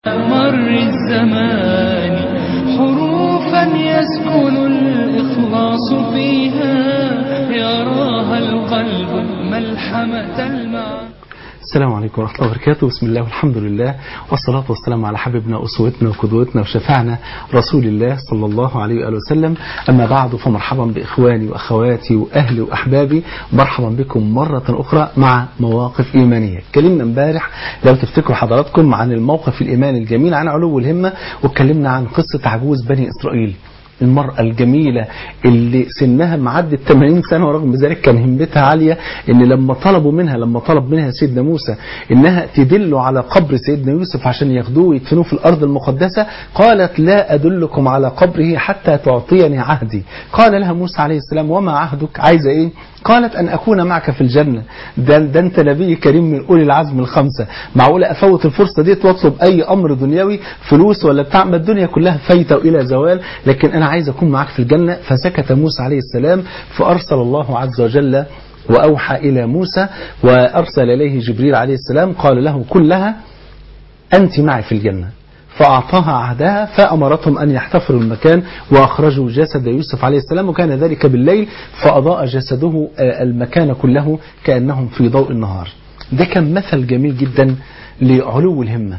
مر الزمان حروفا يسكن الإخلاص فيها يراها القلب ملحمة المعنى السلام عليكم ورحمة الله وبركاته بسم الله والحمد لله والصلاة والسلام على حبيبنا أسوتنا وقدوتنا وشفعنا رسول الله صلى الله عليه وآله وسلم أما بعد فمرحبا بإخواني وأخواتي وأهلي وأحبابي مرحبا بكم مرة أخرى مع مواقف إيمانية اتكلمنا امبارح لو تفتكروا حضراتكم عن الموقف الإيماني الجميل عن علو الهمة واتكلمنا عن قصة عجوز بني إسرائيل المرأة الجميلة اللي سنها معدي 80 سنة ورغم ذلك كان همتها عالية ان لما طلبوا منها لما طلب منها سيدنا موسى انها تدل على قبر سيدنا يوسف عشان ياخدوه ويدفنوه في الارض المقدسة قالت لا ادلكم على قبره حتى تعطيني عهدي قال لها موسى عليه السلام وما عهدك عايزة ايه قالت أن أكون معك في الجنة ده, ده أنت نبي كريم من أولي العزم الخمسة معقولة أفوت الفرصة دي واطلب أي أمر دنيوي فلوس ولا بتاع ما الدنيا كلها فايتة إلى زوال لكن أنا عايز أكون معك في الجنة فسكت موسى عليه السلام فأرسل الله عز وجل وأوحى إلى موسى وأرسل إليه جبريل عليه السلام قال له كلها أنت معي في الجنة فأعطاها عهدها فأمرتهم أن يحتفروا المكان وأخرجوا جسد يوسف عليه السلام وكان ذلك بالليل فأضاء جسده المكان كله كأنهم في ضوء النهار ده كان مثل جميل جدا لعلو الهمة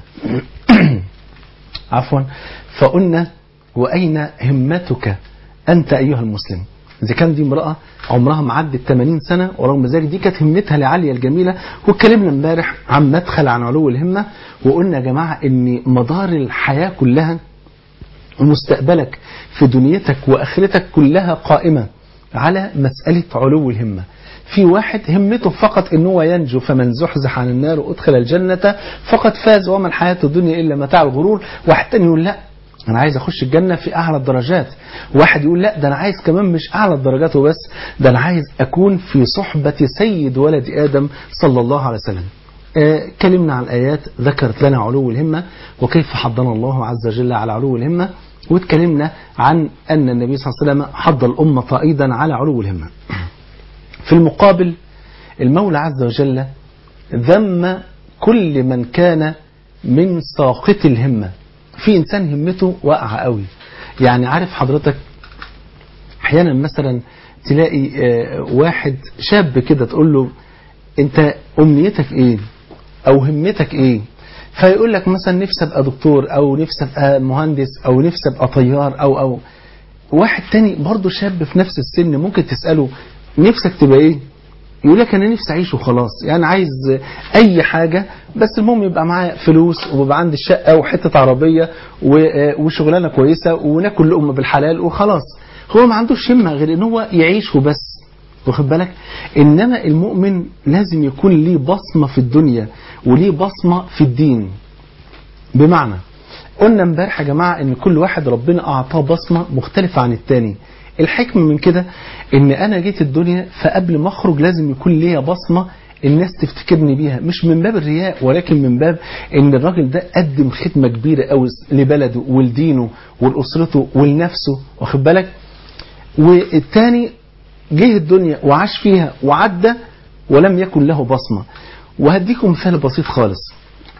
عفوا فقلنا وأين همتك أنت أيها المسلم إذا كان دي امرأة عمرها معدي 80 سنة ورغم ذلك دي كانت همتها العالية الجميلة واتكلمنا امبارح عن مدخل عن علو الهمة وقلنا يا جماعة ان مدار الحياة كلها ومستقبلك في دنيتك واخرتك كلها قائمة على مسألة علو الهمة في واحد همته فقط ان هو ينجو فمن زحزح عن النار وادخل الجنة فقد فاز وما الحياة الدنيا الا متاع الغرور واحد تاني يقول لا انا عايز اخش الجنة في اعلى الدرجات واحد يقول لا ده انا عايز كمان مش اعلى الدرجات وبس ده انا عايز اكون في صحبة سيد ولد ادم صلى الله عليه وسلم آه كلمنا عن ايات ذكرت لنا علو الهمة وكيف حضنا الله عز وجل على علو الهمة واتكلمنا عن ان النبي صلى الله عليه وسلم حض الامة ايضا على علو الهمة في المقابل المولى عز وجل ذم كل من كان من ساقط الهمه في انسان همته واقعه قوي يعني عارف حضرتك احيانا مثلا تلاقي واحد شاب كده تقول له انت امنيتك ايه او همتك ايه فيقول لك مثلا نفسي ابقى دكتور او نفسي ابقى مهندس او نفسي ابقى طيار او او واحد تاني برضه شاب في نفس السن ممكن تساله نفسك تبقى ايه يقول لك انا نفسي اعيش وخلاص يعني عايز اي حاجة بس المهم يبقى معايا فلوس ويبقى عندي شقة وحتة عربية وشغلانة كويسة وناكل لقمة بالحلال وخلاص هو ما عندوش همة غير ان هو يعيش وبس واخد بالك انما المؤمن لازم يكون ليه بصمة في الدنيا وليه بصمة في الدين بمعنى قلنا امبارح يا جماعة ان كل واحد ربنا اعطاه بصمة مختلفة عن التاني الحكمة من كده ان انا جيت الدنيا فقبل ما اخرج لازم يكون ليا بصمة الناس تفتكرني بيها مش من باب الرياء ولكن من باب ان الراجل ده قدم خدمة كبيرة قوي لبلده ولدينه ولأسرته ولنفسه واخد بالك والتاني جه الدنيا وعاش فيها وعدى ولم يكن له بصمة وهديكم مثال بسيط خالص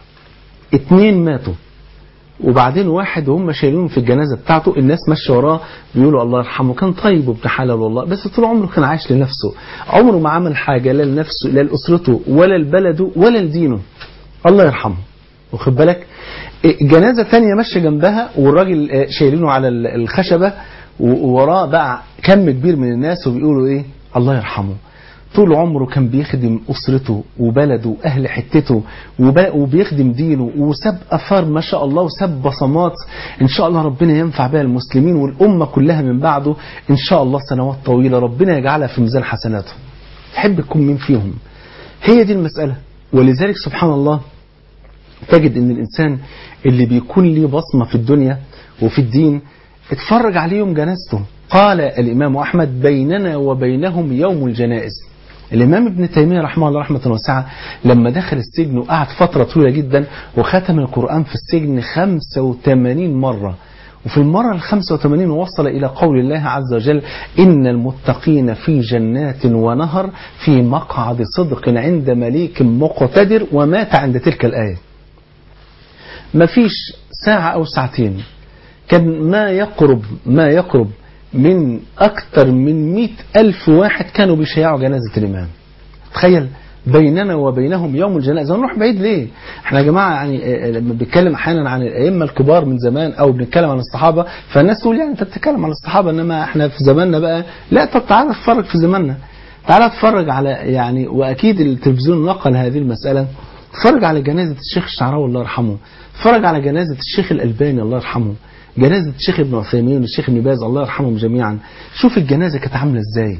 اتنين ماتوا وبعدين واحد وهم شايلين في الجنازة بتاعته الناس ماشيه وراه بيقولوا الله يرحمه كان طيب وابن حلال والله بس طول عمره كان عايش لنفسه عمره ما عمل حاجة لا لنفسه لا لأسرته ولا لبلده ولا لدينه الله يرحمه واخد بالك جنازة تانية ماشية جنبها والراجل شايلينه على الخشبة ووراه بقى كم كبير من الناس وبيقولوا ايه الله يرحمه طول عمره كان بيخدم أسرته وبلده وأهل حتته وبيخدم دينه وساب أثار ما شاء الله وساب بصمات إن شاء الله ربنا ينفع بها المسلمين والأمة كلها من بعده إن شاء الله سنوات طويلة ربنا يجعلها في ميزان حسناته تحب تكون مين فيهم هي دي المسألة ولذلك سبحان الله تجد ان الإنسان اللي بيكون ليه بصمة في الدنيا وفي الدين اتفرج عليهم جنازته قال الإمام أحمد بيننا وبينهم يوم الجنائز الإمام ابن تيمية رحمه الله رحمة واسعة لما دخل السجن وقعد فترة طويلة جدا وختم القرآن في السجن 85 مرة وفي المرة ال 85 وصل إلى قول الله عز وجل إن المتقين في جنات ونهر في مقعد صدق عند مليك مقتدر ومات عند تلك الآية مفيش ساعة أو ساعتين كان ما يقرب ما يقرب من أكثر من مئة ألف واحد كانوا بيشيعوا جنازة الإمام تخيل بيننا وبينهم يوم الجنازة نروح بعيد ليه احنا يا جماعة يعني لما بنتكلم احيانا عن الائمة الكبار من زمان او بنتكلم عن الصحابة فالناس تقول يعني انت بتتكلم عن الصحابة انما احنا في زماننا بقى لا طب تعالى اتفرج في زماننا تعالى اتفرج على يعني واكيد التلفزيون نقل هذه المسألة اتفرج على جنازة الشيخ الشعراوي الله يرحمه اتفرج على جنازة الشيخ الألباني الله يرحمه جنازة الشيخ ابن عثيمين والشيخ ابن باز الله يرحمهم جميعا شوف الجنازة كانت عاملة ازاي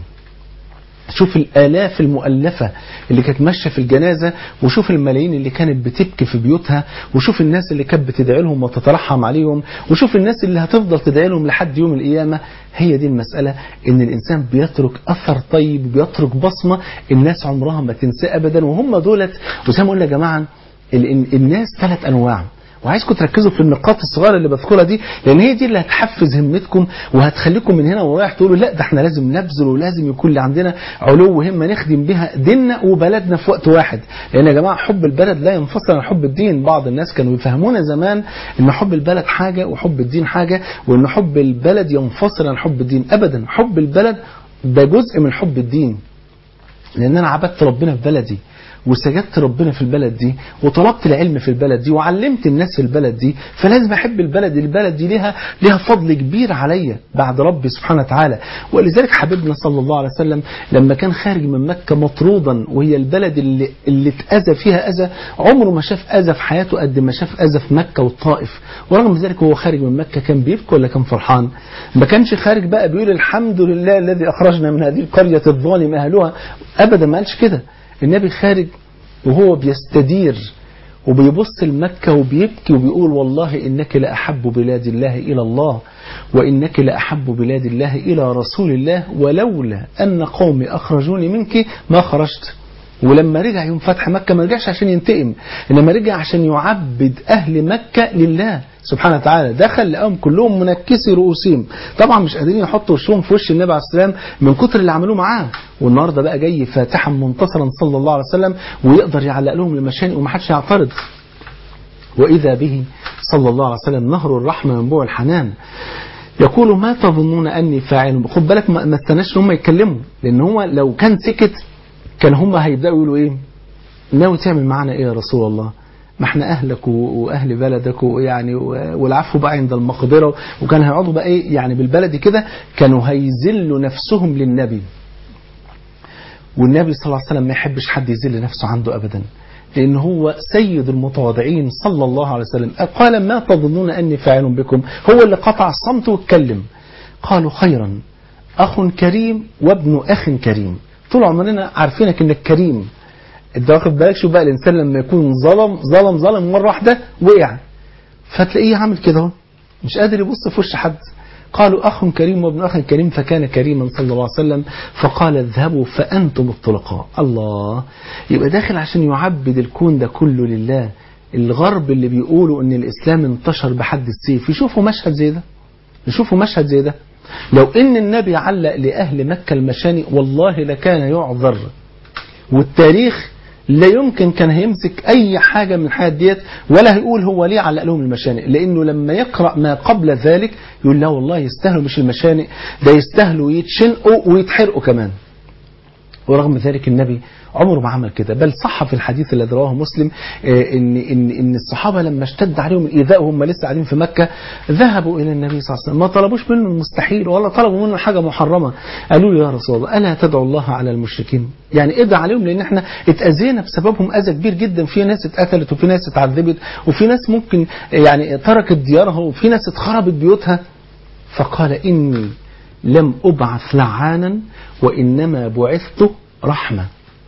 شوف الآلاف المؤلفة اللي كانت ماشية في الجنازة وشوف الملايين اللي كانت بتبكي في بيوتها وشوف الناس اللي كانت بتدعي لهم وتترحم عليهم وشوف الناس اللي هتفضل تدعي لهم لحد يوم القيامة هي دي المسألة ان الإنسان بيترك أثر طيب بيترك بصمة الناس عمرها ما تنساه أبدا وهم دولت وزي ما قلنا يا جماعة الناس ثلاث أنواع وعايزكم تركزوا في النقاط الصغيره اللي بذكرها دي لان هي دي اللي هتحفز همتكم وهتخليكم من هنا ورايح تقولوا لا ده احنا لازم نبذل ولازم يكون اللي عندنا علو همه نخدم بها ديننا وبلدنا في وقت واحد لان يا جماعه حب البلد لا ينفصل عن حب الدين بعض الناس كانوا يفهمونا زمان ان حب البلد حاجه وحب الدين حاجه وان حب البلد ينفصل عن حب الدين ابدا حب البلد ده جزء من حب الدين لان انا عبدت ربنا في بلدي وسجدت ربنا في البلد دي وطلبت العلم في البلد دي وعلمت الناس في البلد دي فلازم احب البلد البلد دي لها لها فضل كبير عليا بعد ربي سبحانه وتعالى ولذلك حبيبنا صلى الله عليه وسلم لما كان خارج من مكة مطرودا وهي البلد اللي اللي اتأذى فيها أذى عمره ما شاف أذى في حياته قد ما شاف أذى في مكة والطائف ورغم ذلك وهو خارج من مكة كان بيبكي ولا كان فرحان ما كانش خارج بقى بيقول الحمد لله الذي أخرجنا من هذه القرية الظالم أهلها أبدا ما قالش كده النبي خارج وهو بيستدير وبيبص لمكة وبيبكي وبيقول والله إنك لأحب بلاد الله إلى الله وإنك لأحب بلاد الله إلى رسول الله ولولا أن قومي أخرجوني منك ما خرجت ولما رجع يوم فتح مكة ما رجعش عشان ينتقم إنما رجع عشان يعبد أهل مكة لله سبحانه وتعالى دخل لقاهم كلهم منكسي رؤوسهم طبعا مش قادرين يحطوا وشهم في وش النبي عليه السلام من كتر اللي عملوه معاه والنهارده بقى جاي فاتحا منتصرا صلى الله عليه وسلم ويقدر يعلق لهم المشانق ومحدش يعترض وإذا به صلى الله عليه وسلم نهر الرحمة ينبوع الحنان يقول ما تظنون أني فاعل خد بالك ما استناش ان هم يتكلموا لأن هو لو كان سكت كان هم هيبدأوا يقولوا إيه ناوي تعمل معانا إيه يا رسول الله ما احنا اهلك واهل بلدك ويعني والعفو بقى عند المقدره وكان هيقعدوا بقى ايه يعني بالبلدي كده كانوا هيذلوا نفسهم للنبي والنبي صلى الله عليه وسلم ما يحبش حد يذل نفسه عنده ابدا لان هو سيد المتواضعين صلى الله عليه وسلم قال ما تظنون اني فاعل بكم هو اللي قطع الصمت واتكلم قالوا خيرا اخ كريم وابن اخ كريم طول عمرنا عارفينك انك كريم انت واخد بالك شوف بقى الانسان لما يكون ظلم ظلم ظلم مره واحده وقع فتلاقيه عامل كده اهو مش قادر يبص في وش حد قالوا اخ كريم وابن اخ كريم فكان كريما صلى الله عليه وسلم فقال اذهبوا فانتم الطلقاء الله يبقى داخل عشان يعبد الكون ده كله لله الغرب اللي بيقولوا ان الاسلام انتشر بحد السيف يشوفوا مشهد زي ده يشوفوا مشهد زي ده لو ان النبي علق لاهل مكه المشاني والله لكان يعذر والتاريخ لا يمكن كان هيمسك اي حاجة من الحاجات ديت ولا هيقول هو ليه علق لهم المشانق لانه لما يقرأ ما قبل ذلك يقول لا والله يستاهلوا مش المشانق ده يستاهلوا يتشنقوا ويتحرقوا كمان ورغم ذلك النبي عمره ما عمل كده بل صح في الحديث الذي رواه مسلم ان ان ان الصحابه لما اشتد عليهم الايذاء وهم لسه قاعدين في مكه ذهبوا الى النبي صلى الله عليه وسلم ما طلبوش منه المستحيل ولا طلبوا منه حاجه محرمه قالوا له يا رسول الله الا تدعو الله على المشركين يعني ادعى عليهم لان احنا اتاذينا بسببهم اذى كبير جدا في ناس اتقتلت وفي ناس اتعذبت وفي ناس ممكن يعني تركت ديارها وفي ناس اتخربت بيوتها فقال اني لم ابعث لعانا وانما بعثت رحمه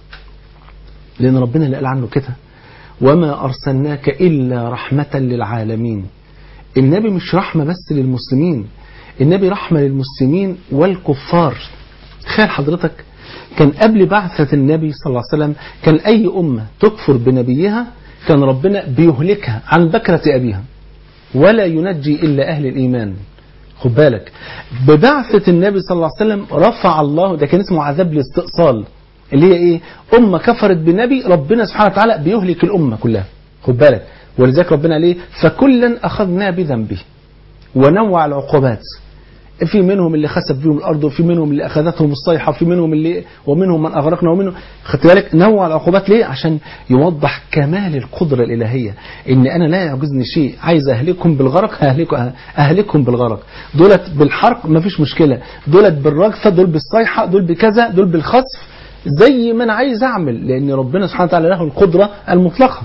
لأن ربنا اللي قال عنه كده وما أرسلناك إلا رحمة للعالمين النبي مش رحمة بس للمسلمين النبي رحمة للمسلمين والكفار تخيل حضرتك كان قبل بعثة النبي صلى الله عليه وسلم كان أي أمة تكفر بنبيها كان ربنا بيهلكها عن بكرة أبيها ولا ينجي إلا أهل الإيمان خد بالك ببعثة النبي صلى الله عليه وسلم رفع الله ده كان اسمه عذاب الاستئصال اللي هي ايه أمة كفرت بنبي ربنا سبحانه وتعالى بيهلك الأمة كلها خد بالك ولذلك ربنا قال ايه فكلا اخذنا بذنبه ونوع العقوبات في منهم اللي خسف بهم الارض وفي منهم اللي اخذتهم الصيحه وفي منهم اللي ومنهم من اغرقنا ومنهم خدت بالك نوع العقوبات ليه عشان يوضح كمال القدره الالهيه ان انا لا يعجزني شيء عايز اهلكم بالغرق اهلكم اهلكم بالغرق دولت بالحرق ما فيش مشكله دولت بالرجفه دول بالصيحه دول بكذا دول بالخسف زي ما انا عايز اعمل لان ربنا سبحانه وتعالى له القدره المطلقه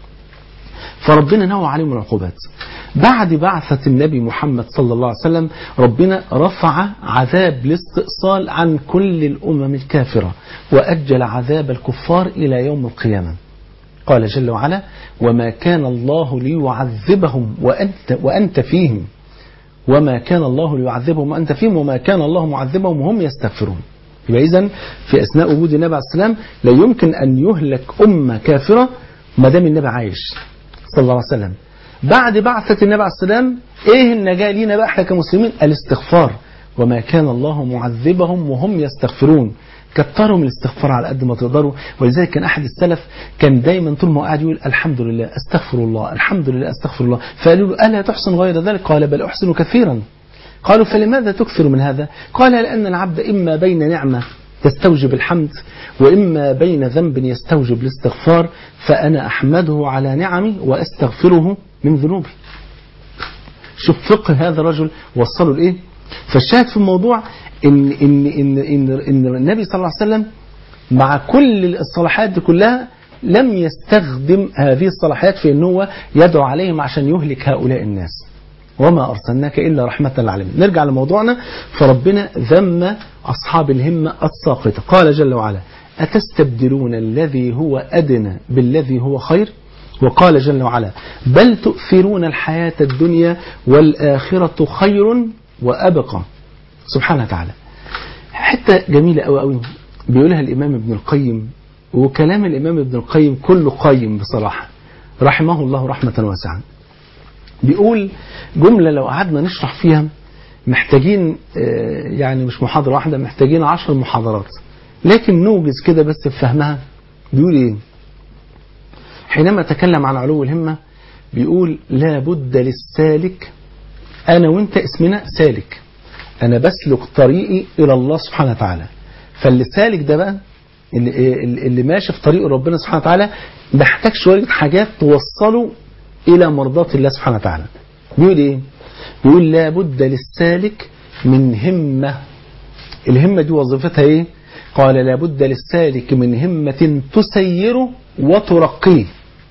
فربنا نوع عليهم العقوبات بعد بعثة النبي محمد صلى الله عليه وسلم ربنا رفع عذاب الاستئصال عن كل الأمم الكافرة وأجل عذاب الكفار إلى يوم القيامة قال جل وعلا وما كان الله ليعذبهم وأنت, وأنت فيهم وما كان الله ليعذبهم وأنت فيهم وما كان الله معذبهم وهم يستغفرون يبقى إذن في أثناء وجود النبي عليه السلام لا يمكن أن يهلك أمة كافرة ما دام النبي عايش صلى الله عليه وسلم بعد بعثة النبي عليه السلام ايه النجاة لينا بقى احنا كمسلمين الاستغفار وما كان الله معذبهم وهم يستغفرون كتروا من الاستغفار على قد ما تقدروا ولذلك كان احد السلف كان دايما طول ما قاعد يقول الحمد لله استغفر الله الحمد لله استغفر الله فقالوا له الا تحسن غير ذلك قال بل احسن كثيرا قالوا فلماذا تكثر من هذا قال لان العبد اما بين نعمه تستوجب الحمد وإما بين ذنب يستوجب الاستغفار فأنا أحمده على نعمي وأستغفره من ذنوبي شوف فقه هذا الرجل وصله لإيه فالشاهد في الموضوع إن, إن, إن, إن, إن النبي صلى الله عليه وسلم مع كل الصلاحات دي كلها لم يستخدم هذه الصلاحيات في أنه هو يدعو عليهم عشان يهلك هؤلاء الناس وما أرسلناك إلا رحمة للعالمين نرجع لموضوعنا فربنا ذم أصحاب الهمة الساقطة قال جل وعلا أتستبدلون الذي هو أدنى بالذي هو خير وقال جل وعلا بل تؤثرون الحياة الدنيا والآخرة خير وأبقى سبحانه وتعالى حتة جميلة أوي أوي بيقولها الإمام ابن القيم وكلام الإمام ابن القيم كله قيم بصراحة رحمه الله رحمة واسعة بيقول جملة لو قعدنا نشرح فيها محتاجين يعني مش محاضرة واحدة محتاجين عشر محاضرات لكن نوجز كده بس في فهمها بيقول ايه حينما تكلم عن علو الهمة بيقول لا بد للسالك أنا وانت اسمنا سالك أنا بسلك طريقي إلى الله سبحانه وتعالى فاللي سالك ده بقى اللي, اللي ماشي في طريق ربنا سبحانه وتعالى محتاج شوية حاجات توصله إلى مرضاة الله سبحانه وتعالى بيقول إيه بيقول لا بد للسالك من همة الهمة دي وظيفتها إيه قال لا بد للسالك من همة تسيره وترقيه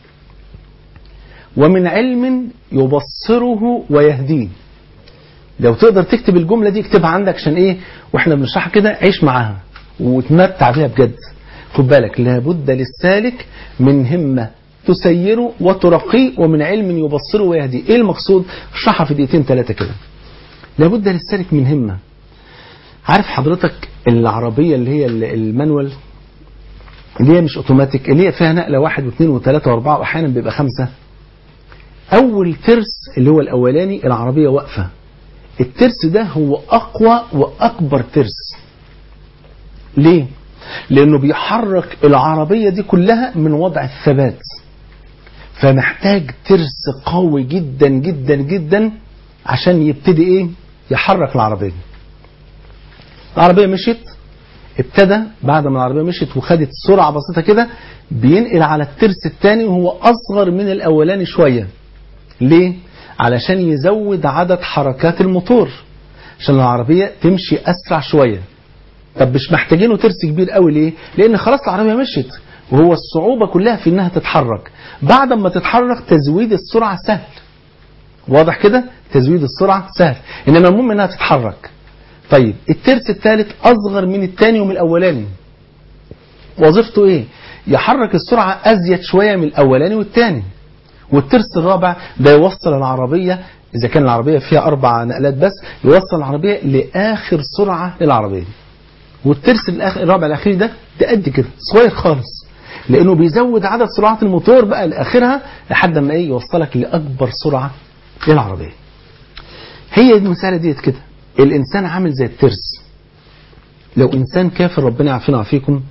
ومن علم يبصره ويهديه لو تقدر تكتب الجملة دي اكتبها عندك عشان ايه واحنا بنشرحها كده عيش معاها وتمتع بيها بجد خد بالك لابد للسالك من همة تسيره وترقيه ومن علم يبصره ويهديه ايه المقصود اشرحها في دقيقتين ثلاثة كده لابد للسالك من همة عارف حضرتك العربية اللي هي المانوال اللي هي مش اوتوماتيك اللي هي فيها نقلة واحد واثنين وثلاثة واربعة واحيانا بيبقى خمسة اول ترس اللي هو الاولاني العربية واقفة الترس ده هو اقوى واكبر ترس ليه لانه بيحرك العربية دي كلها من وضع الثبات فمحتاج ترس قوي جدا جدا جدا عشان يبتدي ايه يحرك العربية دي العربية مشيت ابتدى بعد ما العربية مشيت وخدت سرعة بسيطة كده بينقل على الترس الثاني وهو أصغر من الأولاني شوية ليه؟ علشان يزود عدد حركات الموتور عشان العربية تمشي أسرع شوية طب مش محتاجينه ترس كبير قوي ليه؟ لأن خلاص العربية مشيت وهو الصعوبة كلها في إنها تتحرك بعد ما تتحرك تزويد السرعة سهل واضح كده؟ تزويد السرعة سهل إنما المهم إنها تتحرك طيب الترس الثالث أصغر من الثاني ومن الأولاني وظيفته إيه؟ يحرك السرعة أزيد شوية من الأولاني والثاني والترس الرابع ده يوصل العربية إذا كان العربية فيها أربع نقلات بس يوصل العربية لآخر سرعة للعربية دي والترس الآخر الرابع الأخير ده ده قد كده صغير خالص لأنه بيزود عدد سرعات الموتور بقى لآخرها لحد ما إيه يوصلك لأكبر سرعة للعربية هي دي المسألة ديت كده الإنسان عامل زي الترس لو إنسان كافر ربنا يعافينا ويعافيكم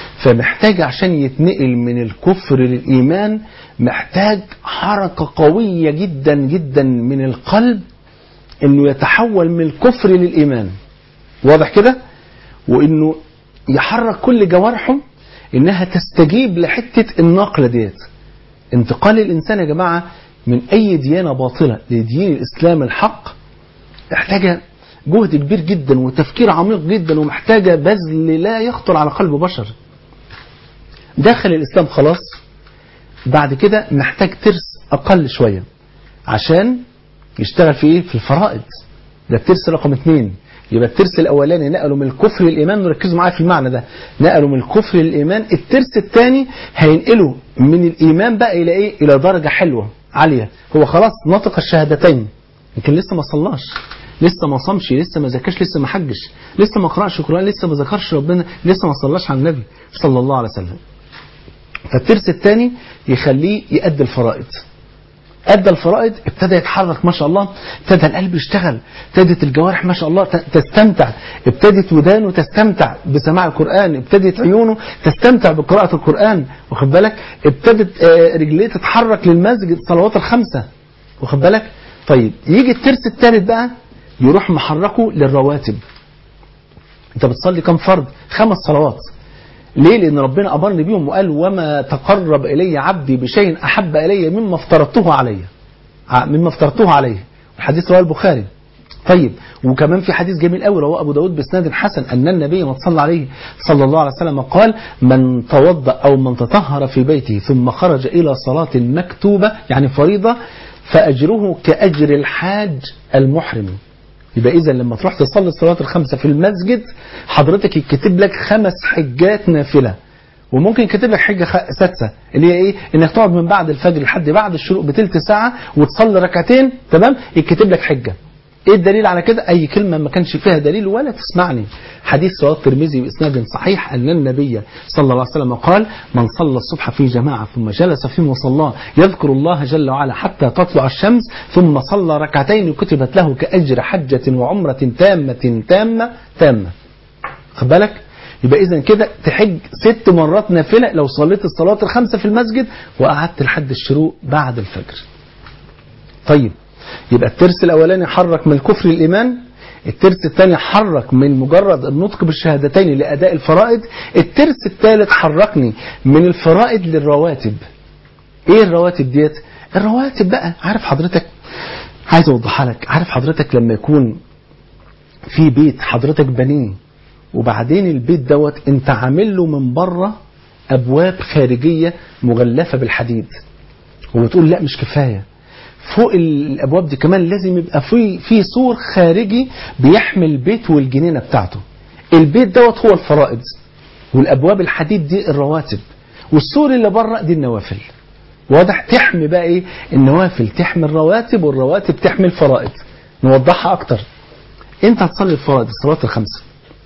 فمحتاج عشان يتنقل من الكفر للإيمان محتاج حركة قوية جدا جدا من القلب انه يتحول من الكفر للإيمان واضح كده وانه يحرك كل جوارحه انها تستجيب لحتة النقلة ديت انتقال الانسان يا جماعة من اي ديانة باطلة لدين الاسلام الحق محتاجة جهد كبير جدا وتفكير عميق جدا ومحتاجة بذل لا يخطر على قلب بشر داخل الاسلام خلاص بعد كده محتاج ترس اقل شوية عشان يشتغل في ايه في الفرائض ده الترس رقم اثنين يبقى الترس الاولاني نقلوا من الكفر للايمان وركزوا معايا في المعنى ده نقلوا من الكفر للايمان الترس الثاني هينقلوا من الايمان بقى الى ايه الى درجه حلوه عاليه هو خلاص نطق الشهادتين لكن لسه ما صلاش لسه ما صامش لسه ما زكاش لسه ما حجش لسه ما قرأش القرآن لسه ما ذكرش ربنا لسه ما صلاش على النبي صلى الله عليه وسلم فالترس الثاني يخليه يأدي الفرائض أدى الفرائض ابتدى يتحرك ما شاء الله ابتدى القلب يشتغل ابتدت الجوارح ما شاء الله تستمتع ابتدت ودانه تستمتع بسماع القرآن ابتدت عيونه تستمتع بقراءة القرآن واخد بالك ابتدت رجليه تتحرك للمسجد الصلوات الخمسة واخد بالك طيب يجي الترس الثالث بقى يروح محركه للرواتب انت بتصلي كم فرض خمس صلوات ليه لان ربنا امرني بيهم وقال وما تقرب الي عبدي بشيء احب الي مما افترضته عليه مما افترضته عليه الحديث رواه البخاري طيب وكمان في حديث جميل قوي رواه ابو داود باسناد حسن ان النبي ما صلى عليه صلى الله عليه وسلم قال من توضا او من تطهر في بيته ثم خرج الى صلاه مكتوبه يعني فريضه فاجره كاجر الحاج المحرم يبقى اذا لما تروح تصلي الصلاه الخمسه في المسجد حضرتك يكتب لك خمس حجات نافله وممكن يكتب لك حجه سادسه اللي هي ايه انك تقعد من بعد الفجر لحد بعد الشروق بتلت ساعه وتصلي ركعتين تمام يكتب لك حجه ايه الدليل على كده اي كلمه ما كانش فيها دليل ولا تسمعني حديث رواه الترمذي باسناد صحيح ان النبي صلى الله عليه وسلم قال من صلى الصبح في جماعه ثم جلس في مصلاه يذكر الله جل وعلا حتى تطلع الشمس ثم صلى ركعتين كتبت له كاجر حجه وعمره تامه تامه تامه خد بالك يبقى اذا كده تحج ست مرات نافله لو صليت الصلاه الخمسه في المسجد وقعدت لحد الشروق بعد الفجر طيب يبقى الترس الاولاني حرك من الكفر للايمان الترس الثاني حرك من مجرد النطق بالشهادتين لاداء الفرائض الترس الثالث حركني من الفرائض للرواتب ايه الرواتب ديت الرواتب بقى عارف حضرتك عايز اوضحها لك عارف حضرتك لما يكون في بيت حضرتك بنيه وبعدين البيت دوت انت عامل له من بره ابواب خارجيه مغلفه بالحديد وبتقول لا مش كفايه فوق الابواب دي كمان لازم يبقى في في سور خارجي بيحمي البيت والجنينه بتاعته البيت دوت هو الفرائض والابواب الحديد دي الرواتب والسور اللي بره دي النوافل واضح تحمي بقى ايه النوافل تحمي الرواتب والرواتب تحمي الفرائض نوضحها اكتر انت هتصلي الفرائض الصلاه الخمسه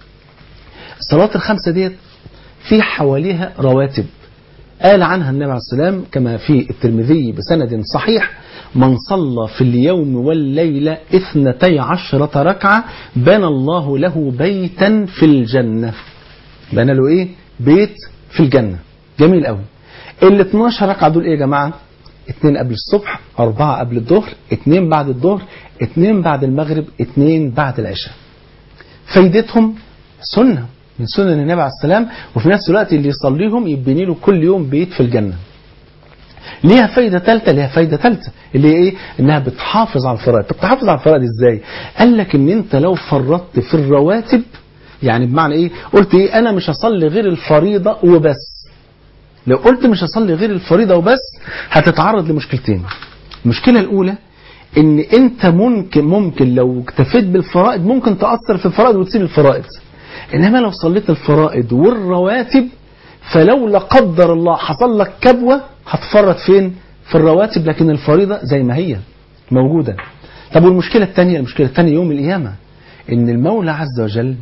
الصلاه الخمسه ديت في حواليها رواتب قال عنها النبي عليه السلام كما في الترمذي بسند صحيح من صلى في اليوم والليلة اثنتي عشرة ركعة بنى الله له بيتا في الجنة بنى له ايه بيت في الجنة جميل قوي ال 12 ركعة دول ايه يا جماعة اتنين قبل الصبح اربعة قبل الظهر اتنين بعد الظهر اتنين بعد المغرب اتنين بعد العشاء فايدتهم سنة من سنن النبي عليه السلام وفي نفس الوقت اللي يصليهم يبني له كل يوم بيت في الجنة ليها فايدة ثالثة ليها فايدة ثالثة اللي هي ايه انها بتحافظ على الفرائض طب تحافظ على الفرائض ازاي قال لك ان انت لو فرطت في الرواتب يعني بمعنى ايه قلت ايه انا مش هصلي غير الفريضة وبس لو قلت مش هصلي غير الفريضة وبس هتتعرض لمشكلتين المشكلة الاولى ان انت ممكن ممكن لو اكتفيت بالفرائض ممكن تأثر في الفرائض وتسيب الفرائض انما لو صليت الفرائض والرواتب فلو لا قدر الله حصل لك كبوة هتفرط فين في الرواتب لكن الفريضة زي ما هي موجودة طب والمشكلة الثانية المشكلة الثانية يوم القيامة ان المولى عز وجل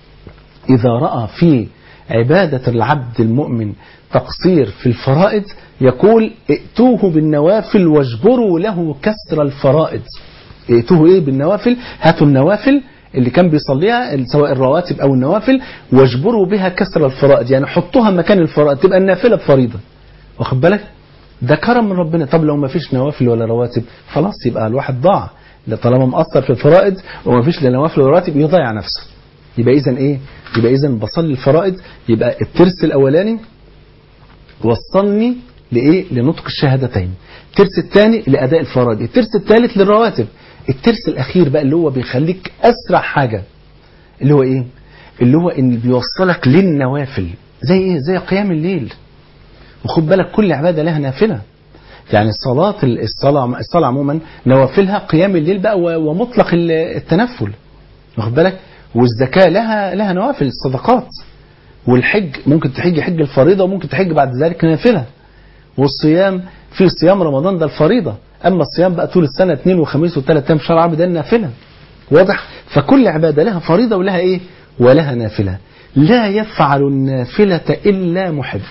اذا رأى في عبادة العبد المؤمن تقصير في الفرائض يقول ائتوه بالنوافل واجبروا له كسر الفرائض ائتوه ايه بالنوافل هاتوا النوافل اللي كان بيصليها سواء الرواتب او النوافل واجبروا بها كسر الفرائض يعني حطوها مكان الفرائض تبقى النافله بفريضه واخد بالك ده كرم من ربنا طب لو ما فيش نوافل ولا رواتب خلاص يبقى الواحد ضاع لا طالما مقصر في الفرائض وما فيش لا نوافل ولا رواتب يضيع نفسه يبقى اذا ايه يبقى اذا بصلي الفرائض يبقى الترس الاولاني وصلني لايه لنطق الشهادتين الترس الثاني لاداء الفرائض الترس الثالث للرواتب الترس الاخير بقى اللي هو بيخليك اسرع حاجه اللي هو ايه اللي هو ان بيوصلك للنوافل زي ايه زي قيام الليل وخد بالك كل عباده لها نافله يعني الصلاة الصلاة الصلاة عموما نوافلها قيام الليل بقى ومطلق التنفل واخد بالك والزكاة لها لها نوافل الصدقات والحج ممكن تحج حج الفريضة وممكن تحج بعد ذلك نافلة والصيام في صيام رمضان ده الفريضة أما الصيام بقى طول السنة اثنين وخميس وثلاث أيام شهر عربي ده النافلة واضح فكل عبادة لها فريضة ولها إيه ولها نافلة لا يفعل النافلة إلا محب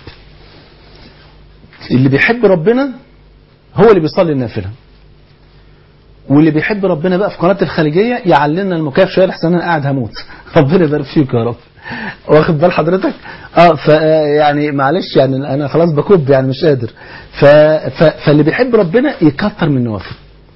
اللي بيحب ربنا هو اللي بيصلي النافلة واللي بيحب ربنا بقى في قناة الخليجية يعلمنا المكيف شوية لحسن انا قاعد هموت ربنا يبارك فيك يا رب واخد بال حضرتك اه ف يعني معلش يعني انا خلاص بكب يعني مش قادر ف ف فاللي بيحب ربنا يكتر من النوافل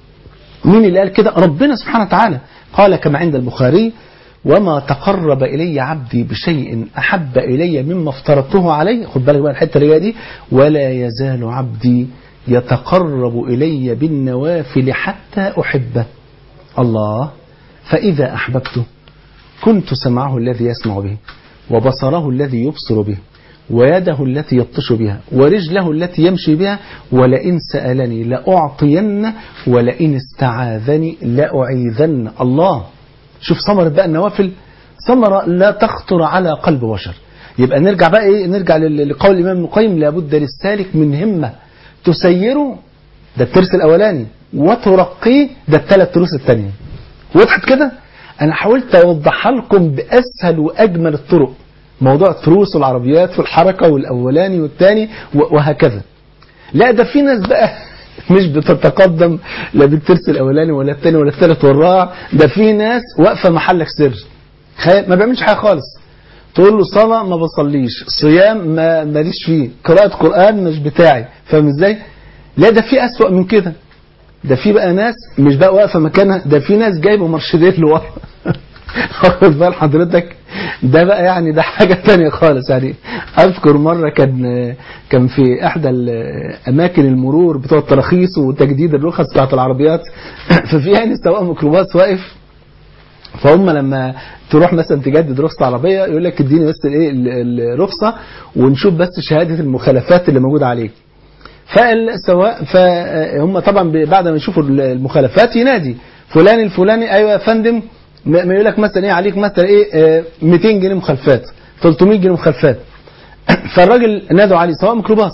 مين اللي قال كده ربنا سبحانه وتعالى قال كما عند البخاري وما تقرب إلي عبدي بشيء أحب إلي مما افترضته عليه خد بالك بقى الحتة اللي دي ولا يزال عبدي يتقرب إلي بالنوافل حتى أحبه الله فإذا أحببته كنت سمعه الذي يسمع به وبصره الذي يبصر به ويده التي يبطش بها ورجله التي يمشي بها ولئن سألني لأعطين ولئن استعاذني لأعيذن الله شوف ثمرة بقى النوافل ثمرة لا تخطر على قلب بشر يبقى نرجع بقى ايه نرجع لقول الإمام ابن القيم لابد للسالك من همة تسيره ده الترس الأولاني وترقيه ده الثلاث تروس الثانية وضحت كده أنا حاولت أوضحها لكم بأسهل وأجمل الطرق موضوع التروس والعربيات والحركة والأولاني والثاني وهكذا لا ده في ناس بقى مش بتتقدم لا بالترس الأولاني ولا الثاني ولا الثالث والرابع ده في ناس واقفة محلك سر ما بيعملش حاجة خالص تقول له صلاة ما بصليش صيام ما ماليش فيه قراءة قرآن مش بتاعي فاهم ازاي لا ده في أسوأ من كده ده في بقى ناس مش بقى واقفة مكانها ده في ناس جايبة مرشدات لورا واخد بال حضرتك ده بقى يعني ده حاجة تانية خالص يعني أذكر مرة كان كان في إحدى أماكن المرور بتوع التراخيص وتجديد الرخص بتاعت العربيات ففي يعني سواق ميكروباص واقف فهم لما تروح مثلا تجدد رخصة عربية يقول لك اديني بس الايه الرخصة ونشوف بس شهادة المخالفات اللي موجودة عليك فالسواق فهم طبعا بعد ما يشوفوا المخالفات ينادي فلان الفلاني ايوه يا فندم ما يقول لك مثلا ايه عليك مثلا ايه 200 جنيه مخالفات 300 جنيه مخالفات فالراجل نادوا عليه سواء ميكروباص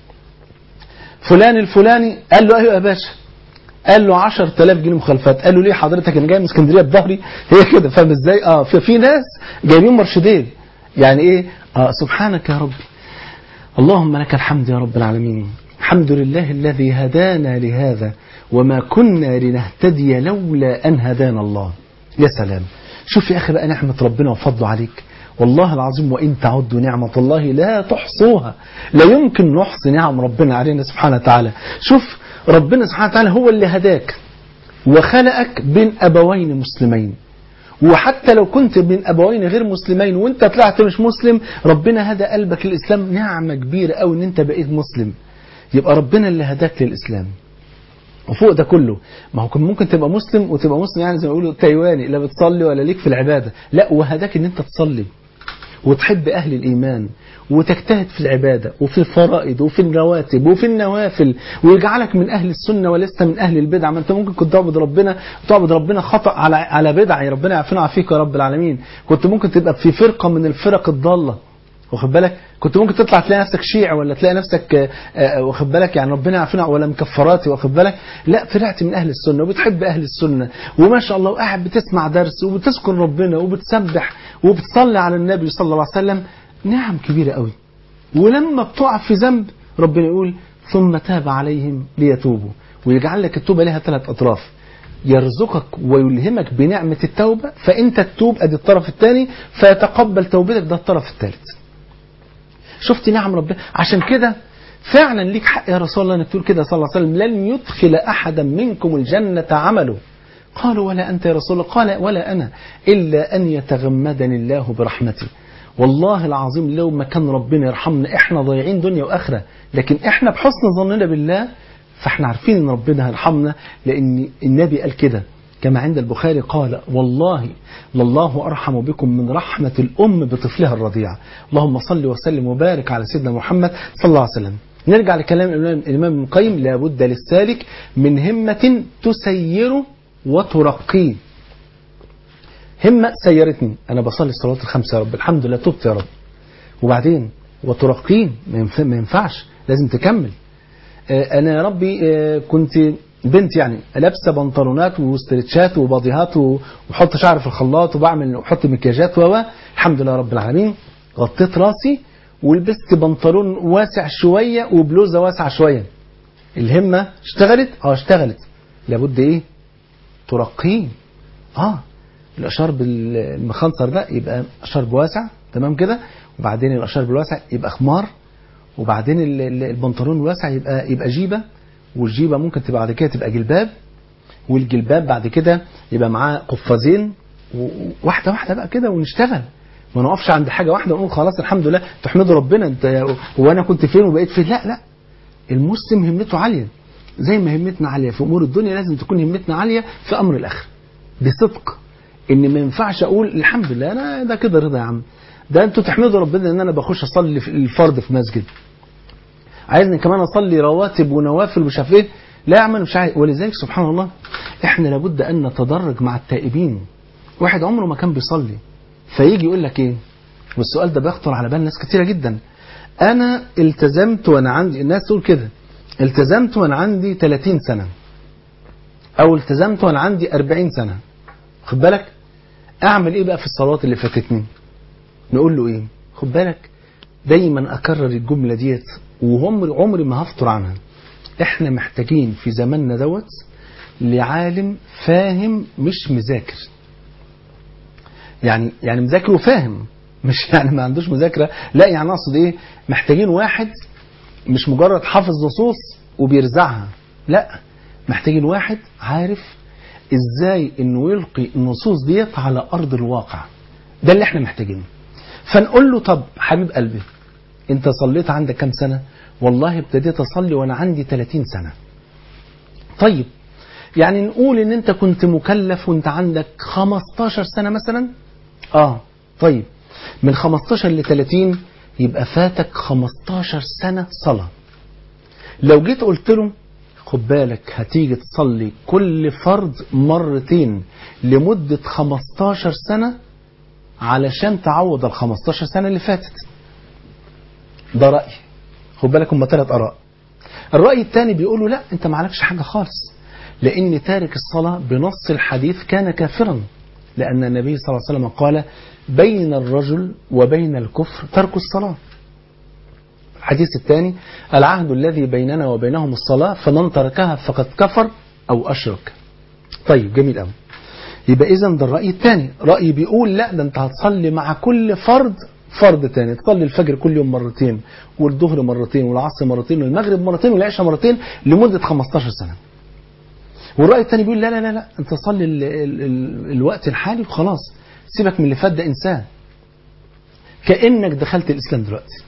فلان الفلاني قال له ايوه يا باشا قال له 10000 جنيه مخالفات قال له ليه حضرتك انا جاي من اسكندريه بظهري هي كده فاهم ازاي اه ففي ناس جايبين مرشدين يعني ايه اه سبحانك يا ربي اللهم لك الحمد يا رب العالمين الحمد لله الذي هدانا لهذا وما كنا لنهتدي لولا ان هدانا الله يا سلام شوف يا أخي بقى نعمة ربنا وفضله عليك والله العظيم وإن تعدوا نعمة الله لا تحصوها لا يمكن نحصي نعم ربنا علينا سبحانه وتعالى شوف ربنا سبحانه وتعالى هو اللي هداك وخلقك بين أبوين مسلمين وحتى لو كنت بين أبوين غير مسلمين وانت طلعت مش مسلم ربنا هدى قلبك للإسلام نعمة كبيرة أو ان انت بقيت مسلم يبقى ربنا اللي هداك للإسلام وفوق ده كله ما هو ممكن تبقى مسلم وتبقى مسلم يعني زي ما بيقولوا تايواني لا بتصلي ولا ليك في العبادة لا وهداك ان انت تصلي وتحب اهل الايمان وتجتهد في العبادة وفي الفرائض وفي الرواتب وفي النوافل ويجعلك من اهل السنة ولست من اهل البدع ما انت ممكن كنت تعبد ربنا تعبد ربنا خطأ على على بدع ربنا يعافينا ويعافيك يا رب العالمين كنت ممكن تبقى في فرقة من الفرق الضالة واخد بالك كنت ممكن تطلع تلاقي نفسك شيعي ولا تلاقي نفسك واخد بالك يعني ربنا يعافينا ولا مكفراتي واخد بالك لا طلعت من اهل السنه وبتحب اهل السنه وما شاء الله وقاعد بتسمع درس وبتذكر ربنا وبتسبح وبتصلي على النبي صلى الله عليه وسلم نعم كبيره قوي ولما بتقع في ذنب ربنا يقول ثم تاب عليهم ليتوبوا ويجعل لك التوبه لها ثلاث اطراف يرزقك ويلهمك بنعمة التوبة فأنت تتوب أدي الطرف الثاني فيتقبل توبتك ده الطرف الثالث شفت نعم ربنا عشان كده فعلا ليك حق يا رسول الله انك تقول كده صلى الله عليه وسلم لن يدخل احدا منكم الجنة عمله قالوا ولا انت يا رسول الله قال ولا انا الا ان يتغمدني الله برحمته والله العظيم لو ما كان ربنا يرحمنا احنا ضايعين دنيا واخره لكن احنا بحسن ظننا بالله فاحنا عارفين ان ربنا هيرحمنا لان النبي قال كده كما عند البخاري قال والله لله أرحم بكم من رحمة الأم بطفلها الرضيع اللهم صل وسلم وبارك على سيدنا محمد صلى الله عليه وسلم نرجع لكلام الإمام ابن القيم لابد للسالك من همة تسيره وترقيه همة سيرتني أنا بصلي الصلاة الخمسة يا رب الحمد لله تبت يا رب وبعدين وترقيه ما ينفعش لازم تكمل أنا يا ربي كنت بنت يعني لابسه بنطلونات وستريتشات وباديهات وبحط شعر في الخلاط وبعمل وبحط مكياجات و الحمد لله رب العالمين غطيت راسي ولبست بنطلون واسع شويه وبلوزه واسعه شويه الهمه اشتغلت اه اشتغلت لابد ايه ترقيه اه الاشارب المخنصر ده يبقى شرب واسع تمام كده وبعدين الاشارب الواسع يبقى خمار وبعدين البنطلون الواسع يبقى يبقى جيبه والجيبه ممكن تبقى بعد كده تبقى جلباب والجلباب بعد كده يبقى معاه قفازين واحده واحده بقى كده ونشتغل ما نقفش عند حاجه واحده ونقول خلاص الحمد لله تحمدوا ربنا انت هو انا كنت فين وبقيت فين لا لا المسلم همته عاليه زي ما همتنا عاليه في امور الدنيا لازم تكون همتنا عاليه في امر الاخره بصدق ان ما ينفعش اقول الحمد لله انا ده كده رضا يا عم ده انتوا تحمدوا ربنا ان انا بخش اصلي الفرض في مسجد عايزني كمان اصلي رواتب ونوافل ومش عارف ايه لا يعمل مش عايز ولذلك سبحان الله احنا لابد ان نتدرج مع التائبين واحد عمره ما كان بيصلي فيجي يقول لك ايه والسؤال ده بيخطر على بال ناس كتيره جدا انا التزمت وانا عندي الناس تقول كده التزمت وانا عندي 30 سنه او التزمت وانا عندي 40 سنه خد بالك اعمل ايه بقى في الصلوات اللي فاتتني نقول له ايه خد بالك دايما اكرر الجمله ديت وعمري عمري ما هفطر عنها احنا محتاجين في زماننا دوت لعالم فاهم مش مذاكر يعني يعني مذاكر وفاهم مش يعني ما عندوش مذاكره لا يعني اقصد ايه محتاجين واحد مش مجرد حافظ نصوص وبيرزعها لا محتاجين واحد عارف ازاي انه يلقي النصوص ديت على ارض الواقع ده اللي احنا محتاجينه فنقول له طب حبيب قلبي انت صليت عندك كام سنه والله ابتديت اصلي وانا عندي 30 سنه طيب يعني نقول ان انت كنت مكلف وانت عندك 15 سنه مثلا اه طيب من 15 ل 30 يبقى فاتك 15 سنه صلاه لو جيت قلت له خد بالك هتيجي تصلي كل فرض مرتين لمدة 15 سنة علشان تعوض ال 15 سنة اللي فاتت ده رأي خد بالك هم ثلاث آراء الرأي الثاني بيقولوا لا انت ما عليكش حاجة خالص لأن تارك الصلاة بنص الحديث كان كافرا لأن النبي صلى الله عليه وسلم قال بين الرجل وبين الكفر ترك الصلاة الحديث الثاني العهد الذي بيننا وبينهم الصلاة فمن تركها فقد كفر أو أشرك طيب جميل قوي يبقى إذا ده الرأي الثاني رأي بيقول لا ده أنت هتصلي مع كل فرض فرض تاني تصلي الفجر كل يوم مرتين والظهر مرتين والعصر مرتين والمغرب مرتين والعشاء مرتين لمدة 15 سنة والرأي الثاني بيقول لا لا لا لا انت صلي ال ال ال الوقت الحالي وخلاص سيبك من اللي فات ده انسان كأنك دخلت الإسلام دلوقتي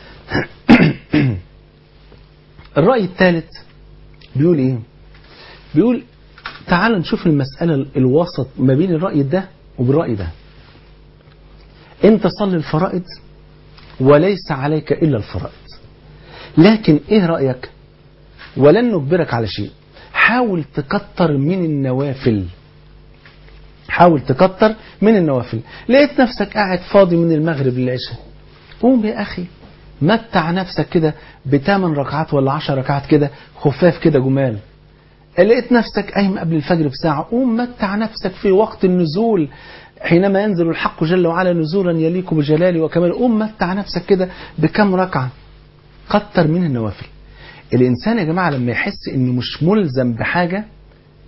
الرأي الثالث بيقول ايه بيقول تعال نشوف المسألة الوسط ما بين الرأي ده وبالرأي ده انت صلي الفرائض وليس عليك إلا الفرائض لكن ايه رأيك ولن نجبرك على شيء حاول تكتر من النوافل حاول تكتر من النوافل لقيت نفسك قاعد فاضي من المغرب للعشاء قوم يا أخي متع نفسك كده بثمان ركعات ولا عشر ركعات كده خفاف كده جمال لقيت نفسك قايم قبل الفجر بساعة قوم متع نفسك في وقت النزول حينما ينزل الحق جل وعلا نزولا يليق بجلاله وكماله قوم متع نفسك كده بكم ركعة كتر من النوافل الإنسان يا جماعة لما يحس إنه مش ملزم بحاجة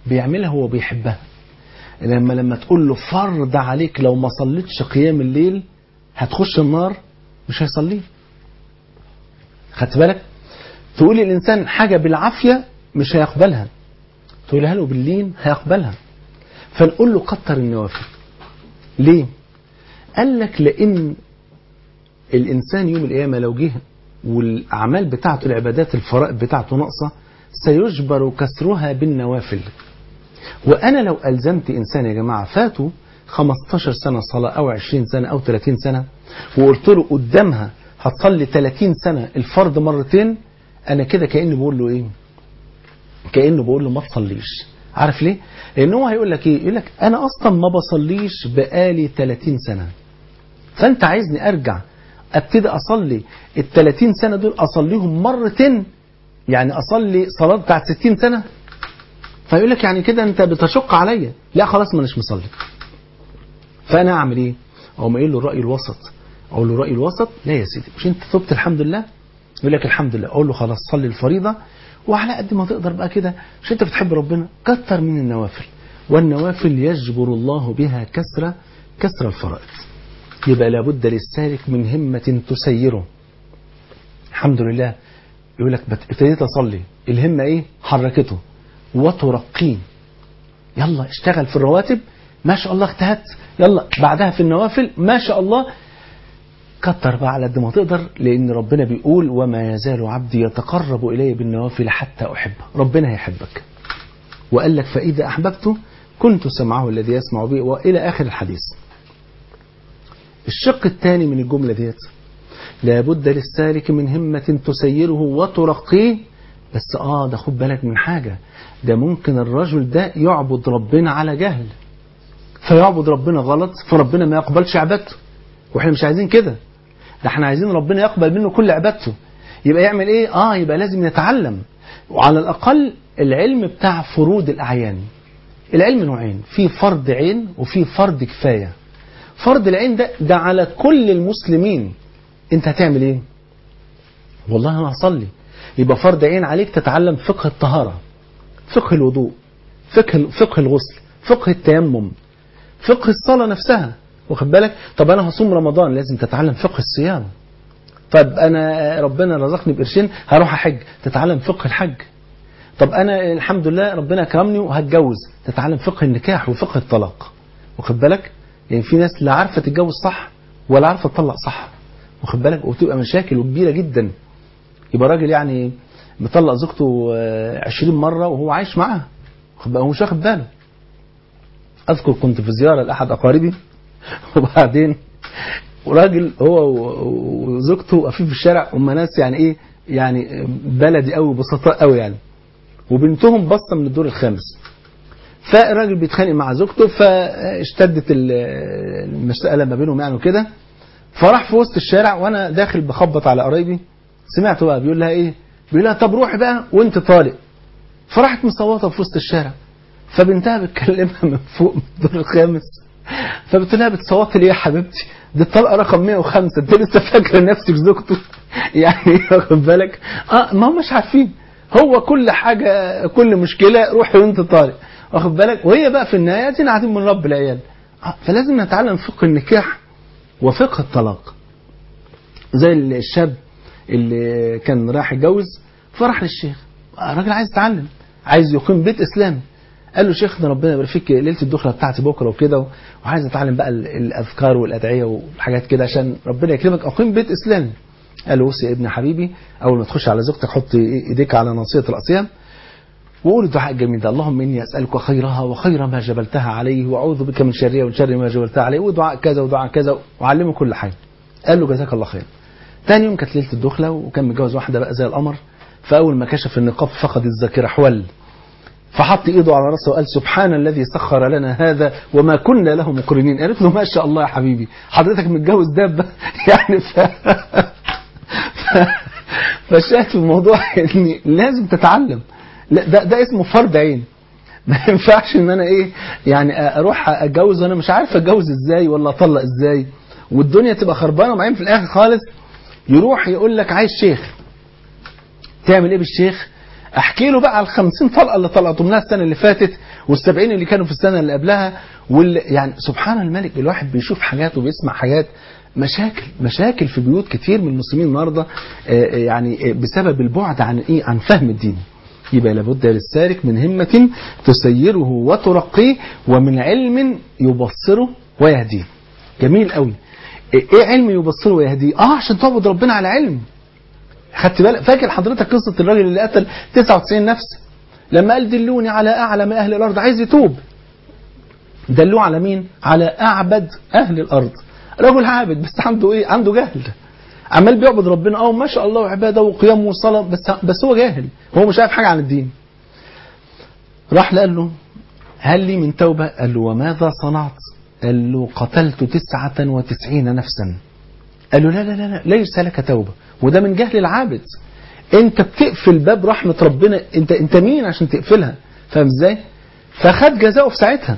بيعملها هو بيحبها لما لما تقول له فرض عليك لو ما صليتش قيام الليل هتخش النار مش هيصليه خدت بالك تقول الإنسان حاجة بالعافية مش هيقبلها تقولها له باللين هيقبلها فنقول له كتر النوافل ليه قال لك لأن الإنسان يوم القيامة لو جه والأعمال بتاعته العبادات الفرائض بتاعته ناقصة سيجبر كسرها بالنوافل وأنا لو ألزمت إنسان يا جماعة فاتوا 15 سنة صلاة أو 20 سنة أو 30 سنة وقلت له قدامها هتصلي 30 سنة الفرض مرتين أنا كده كأني بقول له إيه كأنه بقول له ما تصليش عارف ليه لأن هو هيقول لك إيه يقول لك أنا أصلا ما بصليش بقالي 30 سنة فأنت عايزني أرجع ابتدي اصلي ال 30 سنه دول اصليهم مرتين يعني اصلي صلاه بتاعت 60 سنه فيقول لك يعني كده انت بتشق عليا لا خلاص ما مش مصلي فانا اعمل ايه او قايل له الراي الوسط اقول له الراي الوسط لا يا سيدي مش انت تبت الحمد لله يقول لك الحمد لله اقول له خلاص صلي الفريضه وعلى قد ما تقدر بقى كده مش انت بتحب ربنا كتر من النوافل والنوافل يجبر الله بها كسر كسر الفرائض يبقى لابد للسالك من همة تسيره الحمد لله يقول لك ابتديت اصلي الهمة ايه حركته وترقيه يلا اشتغل في الرواتب ما شاء الله اجتهدت يلا بعدها في النوافل ما شاء الله كتر بقى على قد ما تقدر لان ربنا بيقول وما يزال عبدي يتقرب الي بالنوافل حتى احبه ربنا هيحبك وقال لك فاذا احببته كنت سمعه الذي يسمع به والى اخر الحديث الشق الثاني من الجملة ديت لابد للسالك من همة تسيره وترقيه بس اه ده خد بالك من حاجة ده ممكن الرجل ده يعبد ربنا على جهل فيعبد ربنا غلط فربنا ما يقبلش عبادته واحنا مش عايزين كده ده احنا عايزين ربنا يقبل منه كل عبادته يبقى يعمل ايه اه يبقى لازم يتعلم وعلى الاقل العلم بتاع فروض الاعيان العلم نوعين في فرض عين وفي فرض كفايه فرض العين ده ده على كل المسلمين انت هتعمل ايه والله انا هصلي يبقى فرض عين عليك تتعلم فقه الطهارة فقه الوضوء فقه فقه الغسل فقه التيمم فقه الصلاة نفسها واخد بالك طب انا هصوم رمضان لازم تتعلم فقه الصيام طب انا ربنا رزقني بقرشين هروح احج تتعلم فقه الحج طب انا الحمد لله ربنا كرمني وهتجوز تتعلم فقه النكاح وفقه الطلاق واخد بالك يعني في ناس لا عارفه تتجوز صح ولا عارفه تطلق صح واخد بالك وبتبقى مشاكل وكبيره جدا يبقى راجل يعني مطلق زوجته 20 مره وهو عايش معاها واخد بالك هو مش واخد باله اذكر كنت في زياره لاحد اقاربي وبعدين وراجل هو وزوجته واقفين في الشارع هم ناس يعني ايه يعني بلدي قوي بسطاء قوي يعني وبنتهم باصه من الدور الخامس فالراجل بيتخانق مع زوجته فاشتدت المسألة ما بينهم يعني وكده فراح في وسط الشارع وانا داخل بخبط على قرايبي سمعته بقى بيقول لها ايه بيقول لها طب روحي بقى وانت طالق فراحت مصوته في وسط الشارع فبنتها بتكلمها من فوق من الدور الخامس فبتقول لها بتصوتي ليه يا حبيبتي دي الطلقه رقم 105 انت لسه فاكره نفسك زوجته يعني واخد بالك اه ما هم مش عارفين هو كل حاجه كل مشكله روحي وانت طالق واخد بالك وهي بقى في النهايه دي قاعدين من رب العيال فلازم نتعلم فقه النكاح وفقه الطلاق زي الشاب اللي كان راح يتجوز فراح للشيخ الراجل عايز يتعلم عايز يقيم بيت اسلامي قال له شيخنا ربنا يبارك فيك ليله الدخله بتاعتي بكره وكده وعايز اتعلم بقى الاذكار والادعيه والحاجات كده عشان ربنا يكرمك اقيم بيت اسلامي قال له بص يا ابن حبيبي اول ما تخش على زوجتك حط ايديك على ناصيه العصيان وقول الدعاء الجميل ده اللهم اني اسالك خيرها وخير ما جبلتها عليه واعوذ بك من شرها ومن شر ما جبلتها عليه ودعاء كذا ودعاء كذا وعلمه كل حاجه قال له جزاك الله خير تاني يوم كانت ليله الدخله وكان متجوز واحده بقى زي القمر فاول ما كشف النقاب فقد الذاكره حول فحط ايده على راسه وقال سبحان الذي سخر لنا هذا وما كنا له مقرنين قالت له ما شاء الله يا حبيبي حضرتك متجوز دابه يعني ف... ف... فشاهد في الموضوع ان لازم تتعلم لا ده ده اسمه فرض عين ما ينفعش ان انا ايه يعني اروح اتجوز وانا مش عارف اتجوز ازاي ولا اطلق ازاي والدنيا تبقى خربانه وبعدين في الاخر خالص يروح يقول لك عايز شيخ تعمل ايه بالشيخ احكي له بقى على ال 50 طلقه اللي طلقتهم لها السنه اللي فاتت والسبعين اللي كانوا في السنة اللي قبلها وال يعني سبحان الملك الواحد بيشوف حاجات وبيسمع حاجات مشاكل مشاكل في بيوت كتير من المسلمين النهارده يعني بسبب البعد عن ايه عن فهم الدين يبقى لابد للسالك من همة تسيره وترقيه ومن علم يبصره ويهديه جميل قوي ايه علم يبصره ويهديه اه عشان تعبد ربنا على علم خدت بالك فاكر حضرتك قصة الراجل اللي قتل 99 نفس لما قال دلوني على أعلم أهل الأرض عايز يتوب دلوه على مين على أعبد أهل الأرض رجل عابد بس عنده إيه عنده جهل عمال بيعبد ربنا اه ما شاء الله وعباده وقيام وصلاه بس بس هو جاهل هو مش عارف حاجه عن الدين راح قال له هل لي من توبه قال له وماذا صنعت قال له قتلت تسعة وتسعين نفسا قال له لا لا لا, لا ليس لك توبة وده من جهل العابد انت بتقفل باب رحمة ربنا انت انت مين عشان تقفلها فاهم ازاي فخد جزاؤه في ساعتها